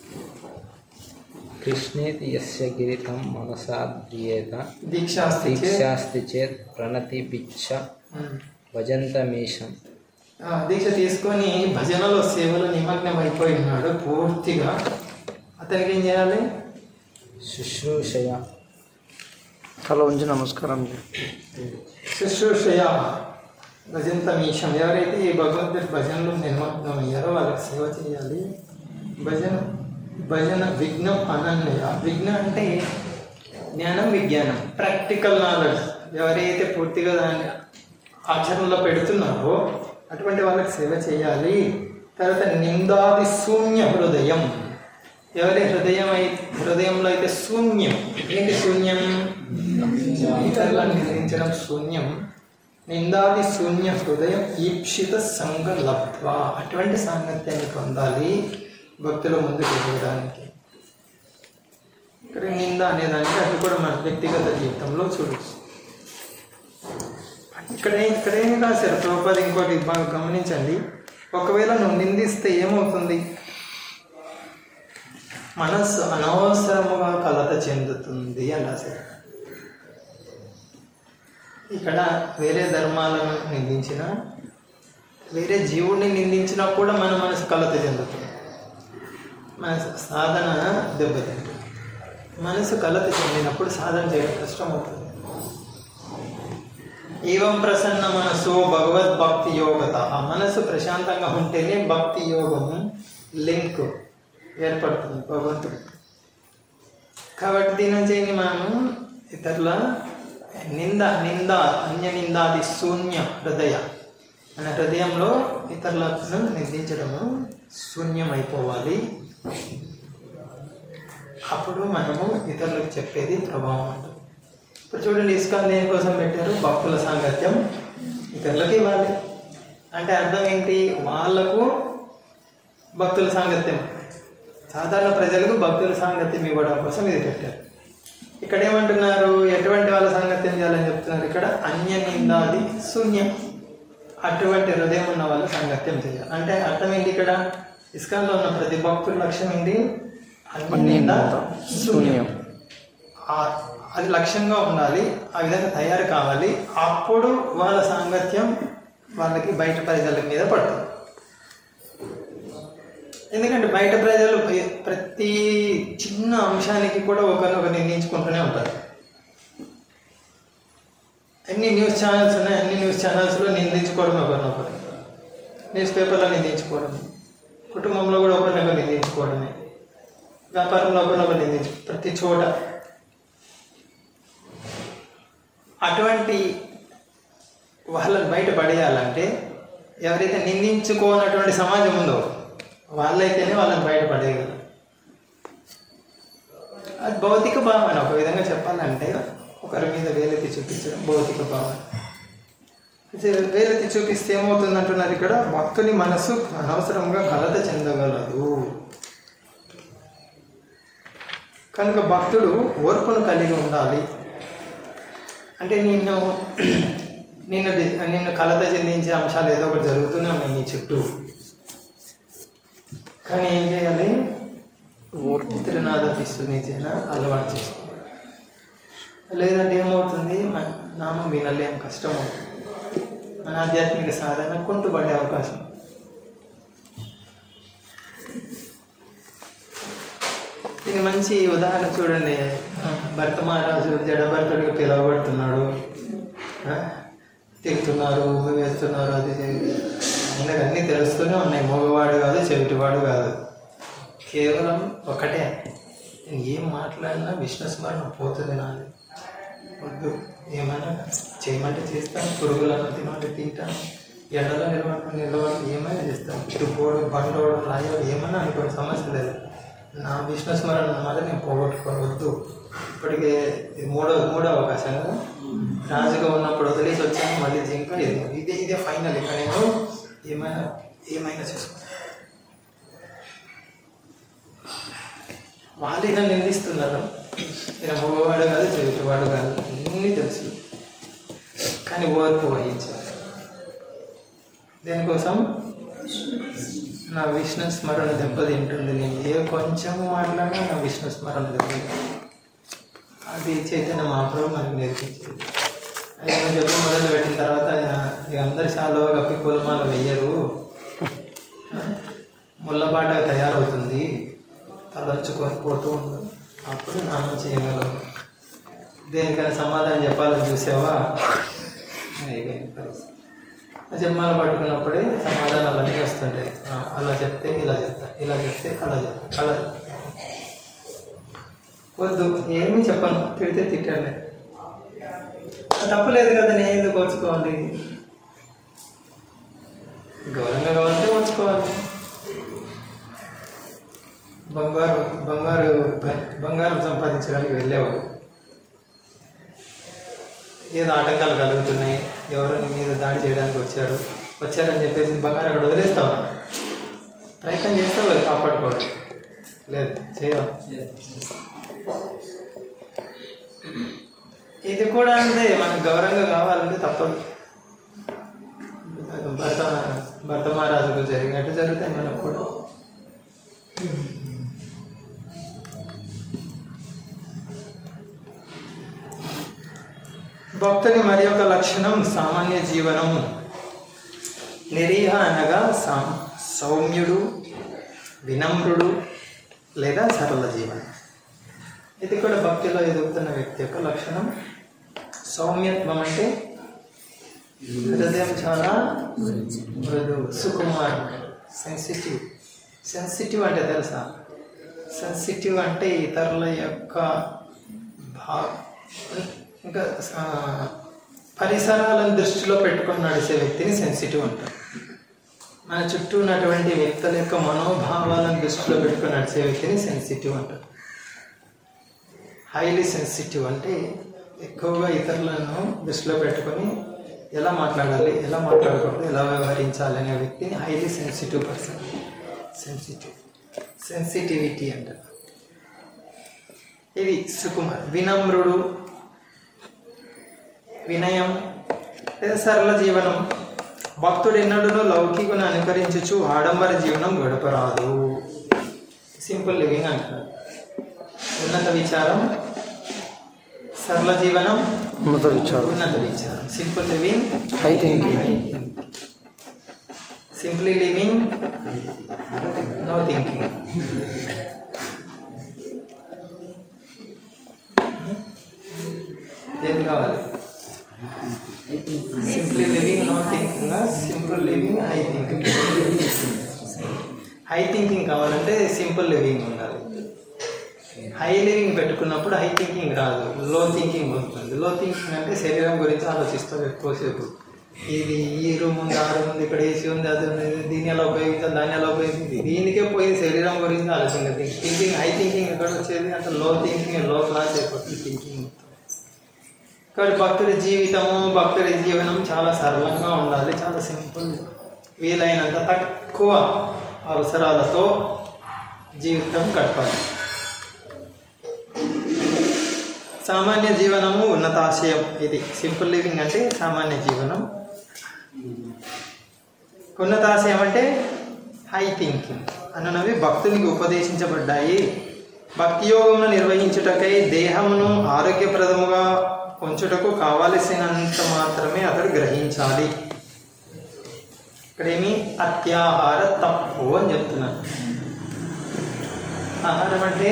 కృష్ణేతి యస్య గిరితం మనసాద్రియేత దీక్షాస్తి చే దీక్షాస్తి చేత్ ప్రణతి పిచ్చ ఉమ్. భజంతమీశం ఆ, దీక్ష తీసుకొని భజనలో సేవలో నిమగ్నం అయిపోయి ఉన్నాడు పూర్తిగా అతనికి ఏం చేయాలి శుశ్రూషయ తల ఉంచి నమస్కారం చేయి. శుశ్రూషయ భజంత మీషం ఎవరైతే ఈ భగవంతుడి భజనలో నిమగ్నం అయ్యారో వాళ్ళకి సేవ చేయాలి భజన భజన విఘ్నం అనన్య విఘ్న అంటే జ్ఞానం విజ్ఞానం ప్రాక్టికల్ నాలెడ్జ్ ఎవరైతే పూర్తిగా దాన్ని ఆచరణలో పెడుతున్నారో అటువంటి వాళ్ళకి సేవ చేయాలి తర్వాత నిందాది శూన్య హృదయం ఎవరి హృదయం అయి హృదయంలో అయితే శూన్యం ఏంటి శూన్యం ఇతరులను నిందించడం శూన్యం నిందాది శూన్య హృదయం ఈప్సిత సంగ లబ్ధ్వ అటువంటి సాంగత్యాన్ని పొందాలి భక్తుల ముందుకు వెళ్ళడానికి ఇక్కడ నింద అనేదానికి అది కూడా మన వ్యక్తిగత జీవితంలో చూడవచ్చు ఇక్కడే ఇక్కడే రాశారు ప్రభుపాద ఇంకోటి బాగా గమనించండి ఒకవేళ నువ్వు నిందిస్తే ఏమవుతుంది మనస్సు అనవసరముగా కలత చెందుతుంది అని రాశారు ఇక్కడ వేరే ధర్మాలను నిందించిన వేరే జీవుడిని నిందించినా కూడా మన మనసు కలత చెందుతుంది మన సాధన దెబ్బతింటుంది మనసు కలత చెందినప్పుడు సాధన చేయడం కష్టం అవుతుంది ఏవం ప్రసన్న మనసు భగవద్భక్తి యోగత ఆ మనసు ప్రశాంతంగా ఉంటేనే భక్తి యోగం లింక్ ఏర్పడుతుంది భగవంతుడు కాబట్టి దీని నుంచి ఏంటి మనము ఇతరుల నింద నింద అన్య నిందాది శూన్య హృదయ మన హృదయంలో ఇతరులను నిందించడము శూన్యమైపోవాలి అప్పుడు మనము ఇతరులకు చెప్పేది ప్రభావం ఉంటుంది ఇప్పుడు చూడండి ఇస్కాన్ దేనికోసం పెట్టారు భక్తుల సాంగత్యం ఇతరులకు ఇవ్వాలి అంటే అర్థం ఏంటి వాళ్ళకు భక్తుల సాంగత్యం సాధారణ ప్రజలకు భక్తుల సాంగత్యం ఇవ్వడం కోసం ఇది పెట్టారు ఇక్కడ ఏమంటున్నారు ఎటువంటి వాళ్ళ సాంగత్యం చేయాలని చెప్తున్నారు ఇక్కడ అన్య నిందాది శూన్యం అటువంటి హృదయం ఉన్న వాళ్ళ సాంగత్యం చేయాలి అంటే అర్థం ఏంటి ఇక్కడ ఇస్కాన్లో ఉన్న ప్రతి భక్తుల లక్ష్యం ఏంటి అన్య నింద శూన్యం ఆ- అది లక్ష్యంగా ఉండాలి ఆ విధంగా తయారు కావాలి అప్పుడు వాళ్ళ సాంగత్యం వాళ్ళకి బయట ప్రజల మీద పడుతుంది ఎందుకంటే బయట ప్రజలు ప్ర- ప్రతి చిన్న అంశానికి కూడా ఒకరినొకరు నిందించుకుంటూనే ఉంటారు ఎన్ని న్యూస్ ఛానల్స్ ఉన్నాయి అన్ని న్యూస్ ఛానల్స్లో నిందించుకోవడం ఒకరినొకరు న్యూస్ పేపర్లో నిందించుకోవడం కుటుంబంలో కూడా ఒకరినొకరు నిందించుకోవడమే వ్యాపారంలో ఒకరినొకరు నిందించు ప్రతి చోట అటువంటి వాళ్ళని బయట పడేయాలంటే ఎవరైతే నిందించుకోనటువంటి సమాజం ఉందో వాళ్ళైతేనే వాళ్ళని బయట పడేయగలరు అది భౌతిక భావన ఒక విధంగా చెప్పాలంటే ఒకరి మీద వేలెత్తి చూపించడం భౌతిక భావన అయితే వేలెత్తి చూపిస్తే ఏమవుతుంది అంటున్నారు ఇక్కడ భక్తుని మనసు అనవసరంగా కలత చెందగలదు కనుక భక్తుడు ఓర్పును కలిగి ఉండాలి అంటే నిన్ను నిన్ను డి- నిన్ను కలత చెందించే అంశాలు ఏదో ఒకటి జరుగుతూనే ఉన్నాయి నీ చుట్టూ కానీ ఏం చేయాలి త్రినాథపిస్తు నిజేన అలవాటు చేసుకోవాలి లేదంటే ఏమవుతుంది మన నామం వినలేం కష్టం అవుతుంది మన ఆధ్యాత్మిక సాధన కుంటుపడే అవకాశం ఇది మంచి ఉదాహరణ చూడండి భర్త మహారాజు జడభర్తుడికి పిలవబడుతున్నాడు ఆ, తిరుగుతున్నారు వేస్తున్నారు అది ఇది. ఆయనకు అన్నీ తెలుస్తూనే ఉన్నాయి మగవాడు కాదు చెవిటివాడు కాదు కేవలం ఒకటే నేను ఏం మాట్లాడినా విష్ణు స్మరణ పోతుంది నాది వద్దు ఏమైనా చేయమంటే చేస్తాను పురుగులను తినమంటే తింటాను ఎండలో నిలబడి నిలబడి ఏమైనా చేస్తాను తుప్పోడు బండోడు రాయోడు ఏమైనా అనుకోండి సమస్య లేదు నా విష్ణు స్మరణ మాత్రం నేను పోగొట్టుకోవద్దు ఇప్పటికే ఇది మూడో మూడో అవకాశం కదా రాజుగా ఉన్నప్పుడు వదిలేసి వచ్చాను మళ్ళీ జింక ఇది ఇదే ఇదే ఫైనల్ ఇక నేను ఏమైనా ఏమైనా చేసుకో వాళ్ళు ఇలా నిందిస్తున్నారు ఈయన మగవాడు కాదు చెవిటివాడు కాదు అన్నీ తెలుసు కానీ ఓర్పు వహించారు దేనికోసం నా విష్ణు స్మరణ దెబ్బతింటుంది నేను ఏ కొంచెం మాట్లాడినా నా విష్ణు స్మరణ దెబ్బతింటుంది అది చైతన్య మహాప్రభు మనకు నేర్పించేది ఆయన చెప్పి మొదలు పెట్టిన తర్వాత ఆయన ఇక అందరు చాలా కప్పి కులమాల వెయ్యరు ముళ్ళబాట తయారవుతుంది తలంచుకొని పోతూ ఉండదు అప్పుడు నామం చేయగలవు దేనికైనా సమాధానం చెప్పాలని చూసావా అయిపోయింది పరిస్థితి ఆ జన్మాలు పట్టుకున్నప్పుడే సమాధానాలు అన్నీ వస్తుంటాయి ఆ, అలా చెప్తే ఇలా చెప్తా ఇలా చెప్తే అలా చెప్తా అలా చెప్తా. వద్దు ఏమీ చెప్పను తిడితే తిట్టండి తప్పులేదు కదా నేను ఎందుకు వచ్చుకోవాలి గౌరవంగా కావాలంటే వచ్చుకోవాలి బంగారు బంగారు బంగారం సంపాదించడానికి వెళ్ళేవాడు ఏదో ఆటంకాలు కలుగుతున్నాయి ఎవరు నీ మీద దాడి చేయడానికి వచ్చారు వచ్చారని చెప్పేసి బంగారం అక్కడ వదిలేస్తావా ప్రయత్నం చేస్తావు అది కాపాడుకోవడం లేదు చేయవు ఇది కూడా అంతే మనకు గౌరవంగా కావాలంటే తప్పదు భర్త భర్త మహారాజుకు జరిగినట్టు జరుగుతాయి మనకు కూడా భక్తుని మరి ఒక లక్షణం సామాన్య జీవనం నిరీహ అనగా సా సౌమ్యుడు వినమ్రుడు లేదా సరళ జీవనం ఇది కూడా భక్తిలో ఎదుగుతున్న వ్యక్తి యొక్క లక్షణం సౌమ్యత్వం అంటే హృదయం చాలా మృదు సుకుమార్ సెన్సిటివ్ సెన్సిటివ్ అంటే తెలుసా సెన్సిటివ్ అంటే ఇతరుల యొక్క భా ఇంకా ఆ, పరిసరాలను దృష్టిలో పెట్టుకొని నడిచే వ్యక్తిని సెన్సిటివ్ అంటారు మన చుట్టూ ఉన్నటువంటి వ్యక్తుల యొక్క మనోభావాలను దృష్టిలో పెట్టుకొని నడిచే వ్యక్తిని సెన్సిటివ్ అంటారు హైలీ సెన్సిటివ్ అంటే ఎక్కువగా ఇతరులను దృష్టిలో పెట్టుకొని ఎలా మాట్లాడాలి ఎలా మాట్లాడకూడదు ఎలా వ్యవహరించాలి అనే వ్యక్తిని highly sensitive person sensitive sensitivity అంటారు ఇది సుకుమార్ వినమ్రుడు వినయం లేదా సరళ జీవనం భక్తుడు ఎన్నడూ లౌకికుని అనుకరించుచు ఆడంబర జీవనం గడపరాదు సింపుల్ లివింగ్ అంటారు ఉన్నత విచారం సరళ జీవనం ఉన్నత విచారం ఉన్నత విచారం simple living high thinking simply living no thinking ఏది కావాలి simply living no thinking simple living high thinking high thinking కావాలంటే సింపుల్ లివింగ్ ఉండాలి హై లివింగ్ పెట్టుకున్నప్పుడు హై థింకింగ్ రాదు లో థింకింగ్ వస్తుంది లో థింకింగ్ అంటే శరీరం గురించి ఆలోచిస్తాం ఎక్కువసేపు ఇది ఈ రూమ్ ఉంది ఆ రూమ్ ఉంది ఇక్కడ ఏసీ ఉంది అది ఉంది దీన్ని ఎలా ఉపయోగించాలి దాన్ని ఎలా ఉపయోగించాలి దీనికే పోయి శరీరం గురించి ఆలోచించదు థింకింగ్ హై థింకింగ్ ఎక్కడ వచ్చేది అంటే లో థింకింగ్ లో క్లాస్ అయిపోతుంది థింకింగ్ కాబట్టి భక్తుడి జీవితము భక్తుడి జీవనం చాలా సరళంగా ఉండాలి చాలా సింపుల్ వీలైనంత తక్కువ అవసరాలతో జీవితం గడపాలి సామాన్య జీవనము ఉన్నతాశయం ఇది సింపుల్ లివింగ్ అంటే సామాన్య జీవనం ఉన్నతాశయం అంటే హై థింకింగ్ అనునవి భక్తునికి ఉపదేశించబడ్డాయి భక్తి యోగమును నిర్వహించుటకై దేహమును ఆరోగ్యప్రదముగా ఉంచుటకు కావలసినంత మాత్రమే అతడు గ్రహించాలి ఇక్కడేమి అత్యాహార తప్పు అని చెప్తున్నాను ఆహారం అంటే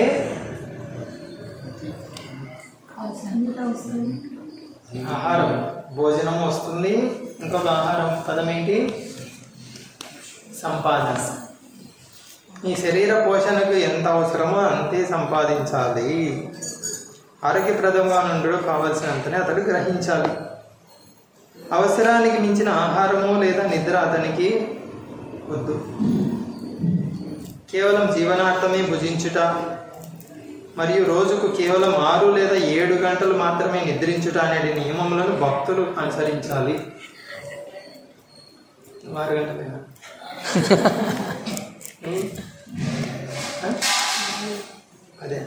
సంగీత వస్తుంది ఆహారం భోజనం వస్తుంది ఇంకొక ఆహారం పదం ఏంటి సంపాదన ఈ శరీర పోషణకు ఎంత అవసరమో అంతే సంపాదించాలి ఆరోగ్యప్రదంగా నుండి కావలసినంతనే అతడు గ్రహించాలి అవసరానికి మించిన ఆహారము లేదా నిద్ర అతనికి వద్దు కేవలం జీవనార్థమే భుజించుట మరియు రోజుకు కేవలం ఆరు లేదా ఏడు గంటలు మాత్రమే నిద్రించుట అనే నియమములను భక్తులు అనుసరించాలి ఆరు గంటలేనా ఉం? ఆ? అదే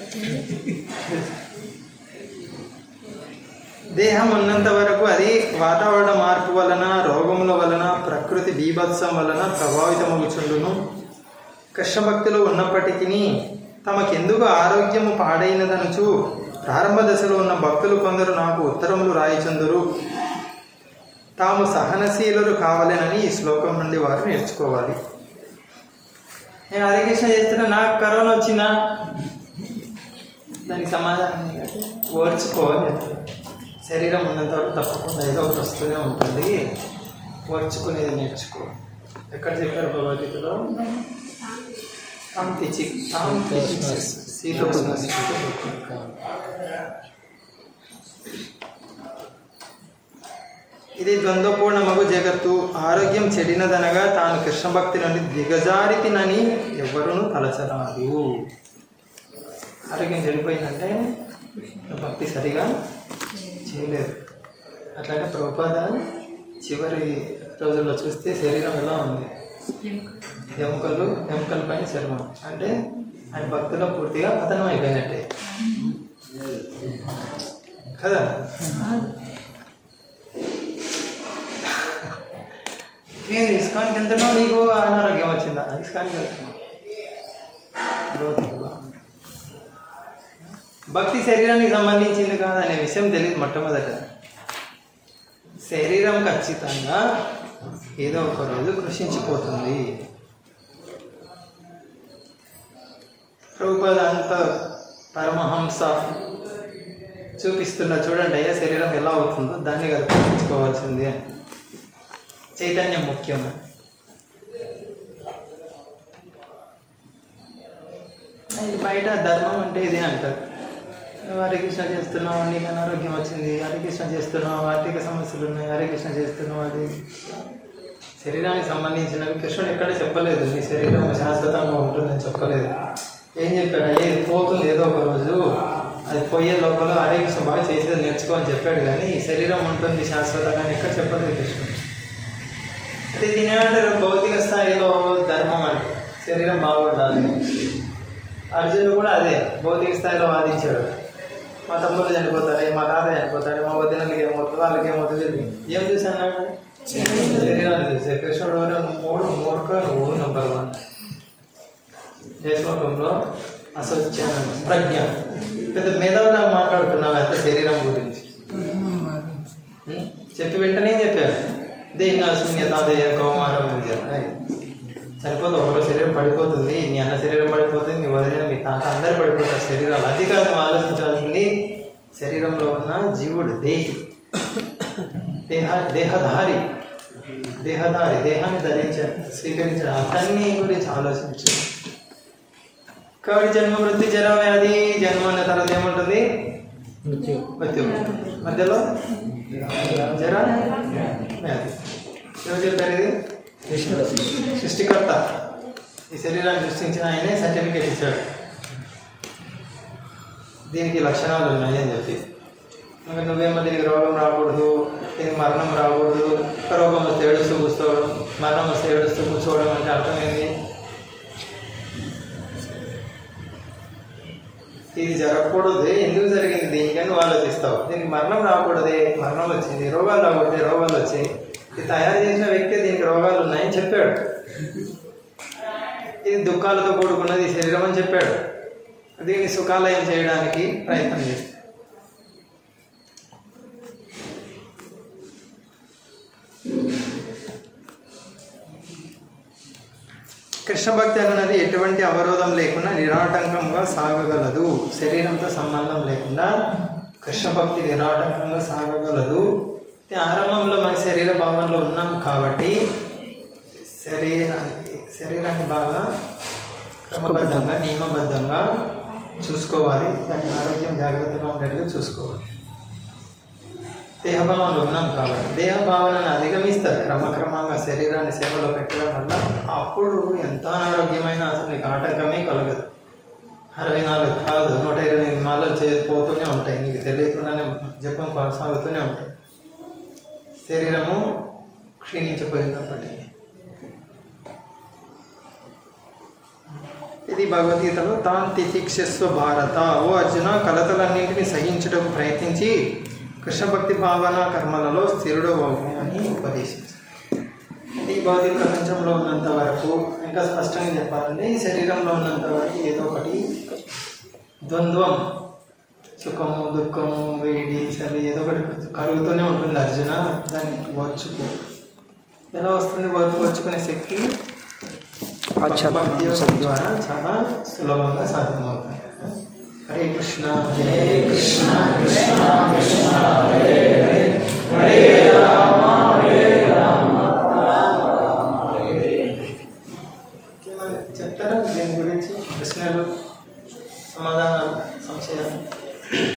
దేహం ఉన్నంత వరకు అది వాతావరణ మార్పు వలన రోగముల వలన ప్రకృతి బీభత్సం వలన ప్రభావితమవుచుండును కృష్ణభక్తులు ఉన్నప్పటికీ తమకెందుకు ఆరోగ్యము పాడైనదనుచు ప్రారంభ దశలో ఉన్న భక్తులు కొందరు నాకు ఉత్తరములు రాయిచుందురు తాము సహనశీలులు కావాలనని ఈ శ్లోకం నుండి వారు నేర్చుకోవాలి నేను హరే కృష్ణ చేస్తున్నా నాకు కరోనా వచ్చిందా దానికి సమాధానం ఏంటంటే ఓర్చుకోవాలి చెప్తారు. శరీరం ఉన్నంత వరకు తప్పకుండా ఏదో ఒకటి వస్తూనే ఉంటుంది ఓర్చుకునేది నేర్చుకో ఎక్కడ చెప్పారు భగవద్గీతలో తాం తెచ్చి తాం తెచ్చి సీతకు ఇది ద్వంద్వపూర్ణమగు జగత్తు ఆరోగ్యం చెడినదనగా తాను కృష్ణ భక్తి నుండి దిగజారితినని ఎవరును తలచరాదు ఆరోగ్యం చెడిపోయిందంటే భక్తి సరిగా చేయలేదు అట్లాగే ప్రభుపాద చివరి రోజుల్లో చూస్తే శరీరం ఎలా ఉంది ఎముకలు ఎముకల పైన చర్మం అంటే ఆయన భక్తిలో పూర్తిగా పతనం అయిపోయినట్టే కదా నేను ఇస్కాన్కి వెళ్తున్నావు నీకు అనారోగ్యం వచ్చిందా ఇస్కాన్కి వెళ్తున్నావు భౌతిక భావం. భక్తి శరీరానికి సంబంధించింది కాదనే విషయం తెలియదు మొట్టమొదట శరీరం ఖచ్చితంగా ఏదో ఒక రోజు కృషించిపోతుంది ప్రభుపాద అంత పరమహంస చూపిస్తున్న చూడండి అయ్యా శరీరం ఎలా అవుతుందో దాన్ని కదా కృషించుకోవాల్సింది అని చైతన్యం ముఖ్యం అది బయట ధర్మం అంటే ఇదే అంటారు నువ్వు హరే కృష్ణ చేస్తున్నావు నీకు అనారోగ్యం వచ్చింది హరే కృష్ణ చేస్తున్నావు ఆర్థిక సమస్యలు ఉన్నాయి హరే కృష్ణ చేస్తున్నావు అది శరీరానికి సంబంధించినవి కృష్ణుడు ఎక్కడ చెప్పలేదు నీ శరీరం శాశ్వతంగా ఉంటుందని చెప్పలేదు ఏం చెప్పాడు అయ్యే ఇది పోతుంది ఏదో ఒక రోజు అది పోయే లోపల హరే కృష్ణ బాగా చేసేది నేర్చుకో అని చెప్పాడు కానీ ఈ శరీరం ఉంటుంది శాశ్వతంగా అని ఎక్కడ చెప్పలేదు కృష్ణుడు అంటే దీని ఏమంటారు భౌతిక స్థాయిలో ధర్మం అంటే శరీరం బాగుండాలి అర్జునుడు కూడా అదే భౌతిక స్థాయిలో వాదించాడు మా తమ్ముడు చనిపోతారు మా తాత చనిపోతాడు మా వదినలకి ఏమవుతుంది వాళ్ళకి ఏమవుతుంది ఏం చూసి అన్నాడు శరీరాన్ని చూసే కృష్ణుడు ఎవరు? మూడు మూర్ఖ నువ్వు నంబర్ వన్ ఏ శ్లోకంలో అసత్యాన ప్రజ్ఞ పెద్ద మేధావులా మాట్లాడుతున్నావు అంత శరీరం గురించి ఉం? చెప్పి వెంటనే చెప్పారు దేహాశూన్యతాదేయ కౌమారం విద్య చనిపోతే ఒకరో శరీరం పడిపోతుంది నీ అన్న శరీరం పడిపోతుంది నీ వదిలిన మీ తాత అందరు పడిపోతారు శరీరాలు అది కాదు నువ్వు ఆలోచించాల్సింది శరీరంలో ఉన్న జీవుడు దేహి దేహ దేహధారి దేహధారి దేహాన్ని ధరించాడు స్వీకరించాడు అతన్ని గురించి ఆలోచించు కాబట్టి జన్మ మృత్యు జర వ్యాధి జన్మ అన్న తర్వాత ఏముంటుంది మృత్యు మృత్యు మధ్యలో జర వ్యాధి ఎవరు చెప్పారు ఇది కృష్ణుడు సృష్టికర్త ఈ శరీరాన్ని సృష్టించిన ఆయనే సర్టిఫికేట్ ఇచ్చాడు దీనికి లక్షణాలు ఉన్నాయి అని చెప్పి ఇంకా నువ్వేమో దీనికి రోగం రాకూడదు దీనికి మరణం రాకూడదు ఒక రోగం వస్తే ఏడుస్తూ కూర్చోవడం మరణం వస్తే ఏడుస్తూ కూర్చోవడం అంటే అర్థం ఏంది ఇది జరగకూడదు ఎందుకు జరిగింది దీనికని నువ్వు ఆలోచిస్తావు దీనికి మరణం రాకూడదే మరణం వచ్చింది రోగాలు రాకూడదే రోగాలు వచ్చాయి ఇది తయారు చేసిన వ్యక్తి దీనికి రోగాలు ఉన్నాయని చెప్పాడు ఇది దుఃఖాలతో కూడుకున్నది ఈ శరీరం అని చెప్పాడు దీన్ని సుఖాలయం చేయడానికి ప్రయత్నం చేస్తాడు కృష్ణ భక్తి అన్నది ఎటువంటి అవరోధం లేకుండా నిరాటంకంగా సాగగలదు శరీరంతో సంబంధం లేకుండా కృష్ణ భక్తి నిరాటంకంగా సాగగలదు అయితే ఆరంభంలో మన శరీర భావంలో ఉన్నాం కాబట్టి శరీరానికి శరీరాన్ని బాగా క్రమబద్ధంగా నియమబద్ధంగా చూసుకోవాలి దాని ఆరోగ్యం జాగ్రత్తగా ఉండేట్టుగా చూసుకోవాలి దేహభావనలో ఉన్నాం కాబట్టి దేహభావనను అధిగమిస్తారు క్రమక్రమంగా శరీరాన్ని సేవలో పెట్టడం వల్ల అప్పుడు ఎంత అనారోగ్యమైన అసలు నీకు ఆటంకమే కలగదు అరవై నాలుగు కాదు నూట ఇరవై ఎనిమిది మాలలు చే పోతూనే ఉంటాయి నీకు తెలియకుండానే జపం కొనసాగుతూనే ఉంటాయి శరీరము క్షీణించిపోయినప్పటికీ ఇది భగవద్గీతలో తాన్ తితిక్షస్వ భారత ఓ అర్జున కలతలన్నింటినీ సహించుటకు ప్రయత్నించి కృష్ణ భక్తి భావన కర్మలలో స్థిరుడు అని ఉపదేశించారు ఈ భౌతిక ప్రపంచంలో ఉన్నంత వరకు ఇంకా స్పష్టంగా చెప్పాలంటే ఈ శరీరంలో ఉన్నంత వరకు ఏదో ఒకటి ద్వంద్వం సుఖము దుఃఖము వేడి చలి ఏదో ఒకటి కలుగుతూనే ఉంటుంది అర్జున దాన్ని ఓర్చుకో ఎలా వస్తుంది ఓర్పు ఓర్చుకునే శక్తి ఆచార్య భక్తి యోగం ద్వారా చాలా సులభంగా సాధ్యమవుతాయి హరే కృష్ణ హరే కృష్ణ కృష్ణ కృష్ణ హరే హరే హరే రామ హరే రామ రామ రామ హరే ఇంకేమైనా చెప్తారా దీని గురించి ప్రశ్నలు సమాధానాలు సంశయాలు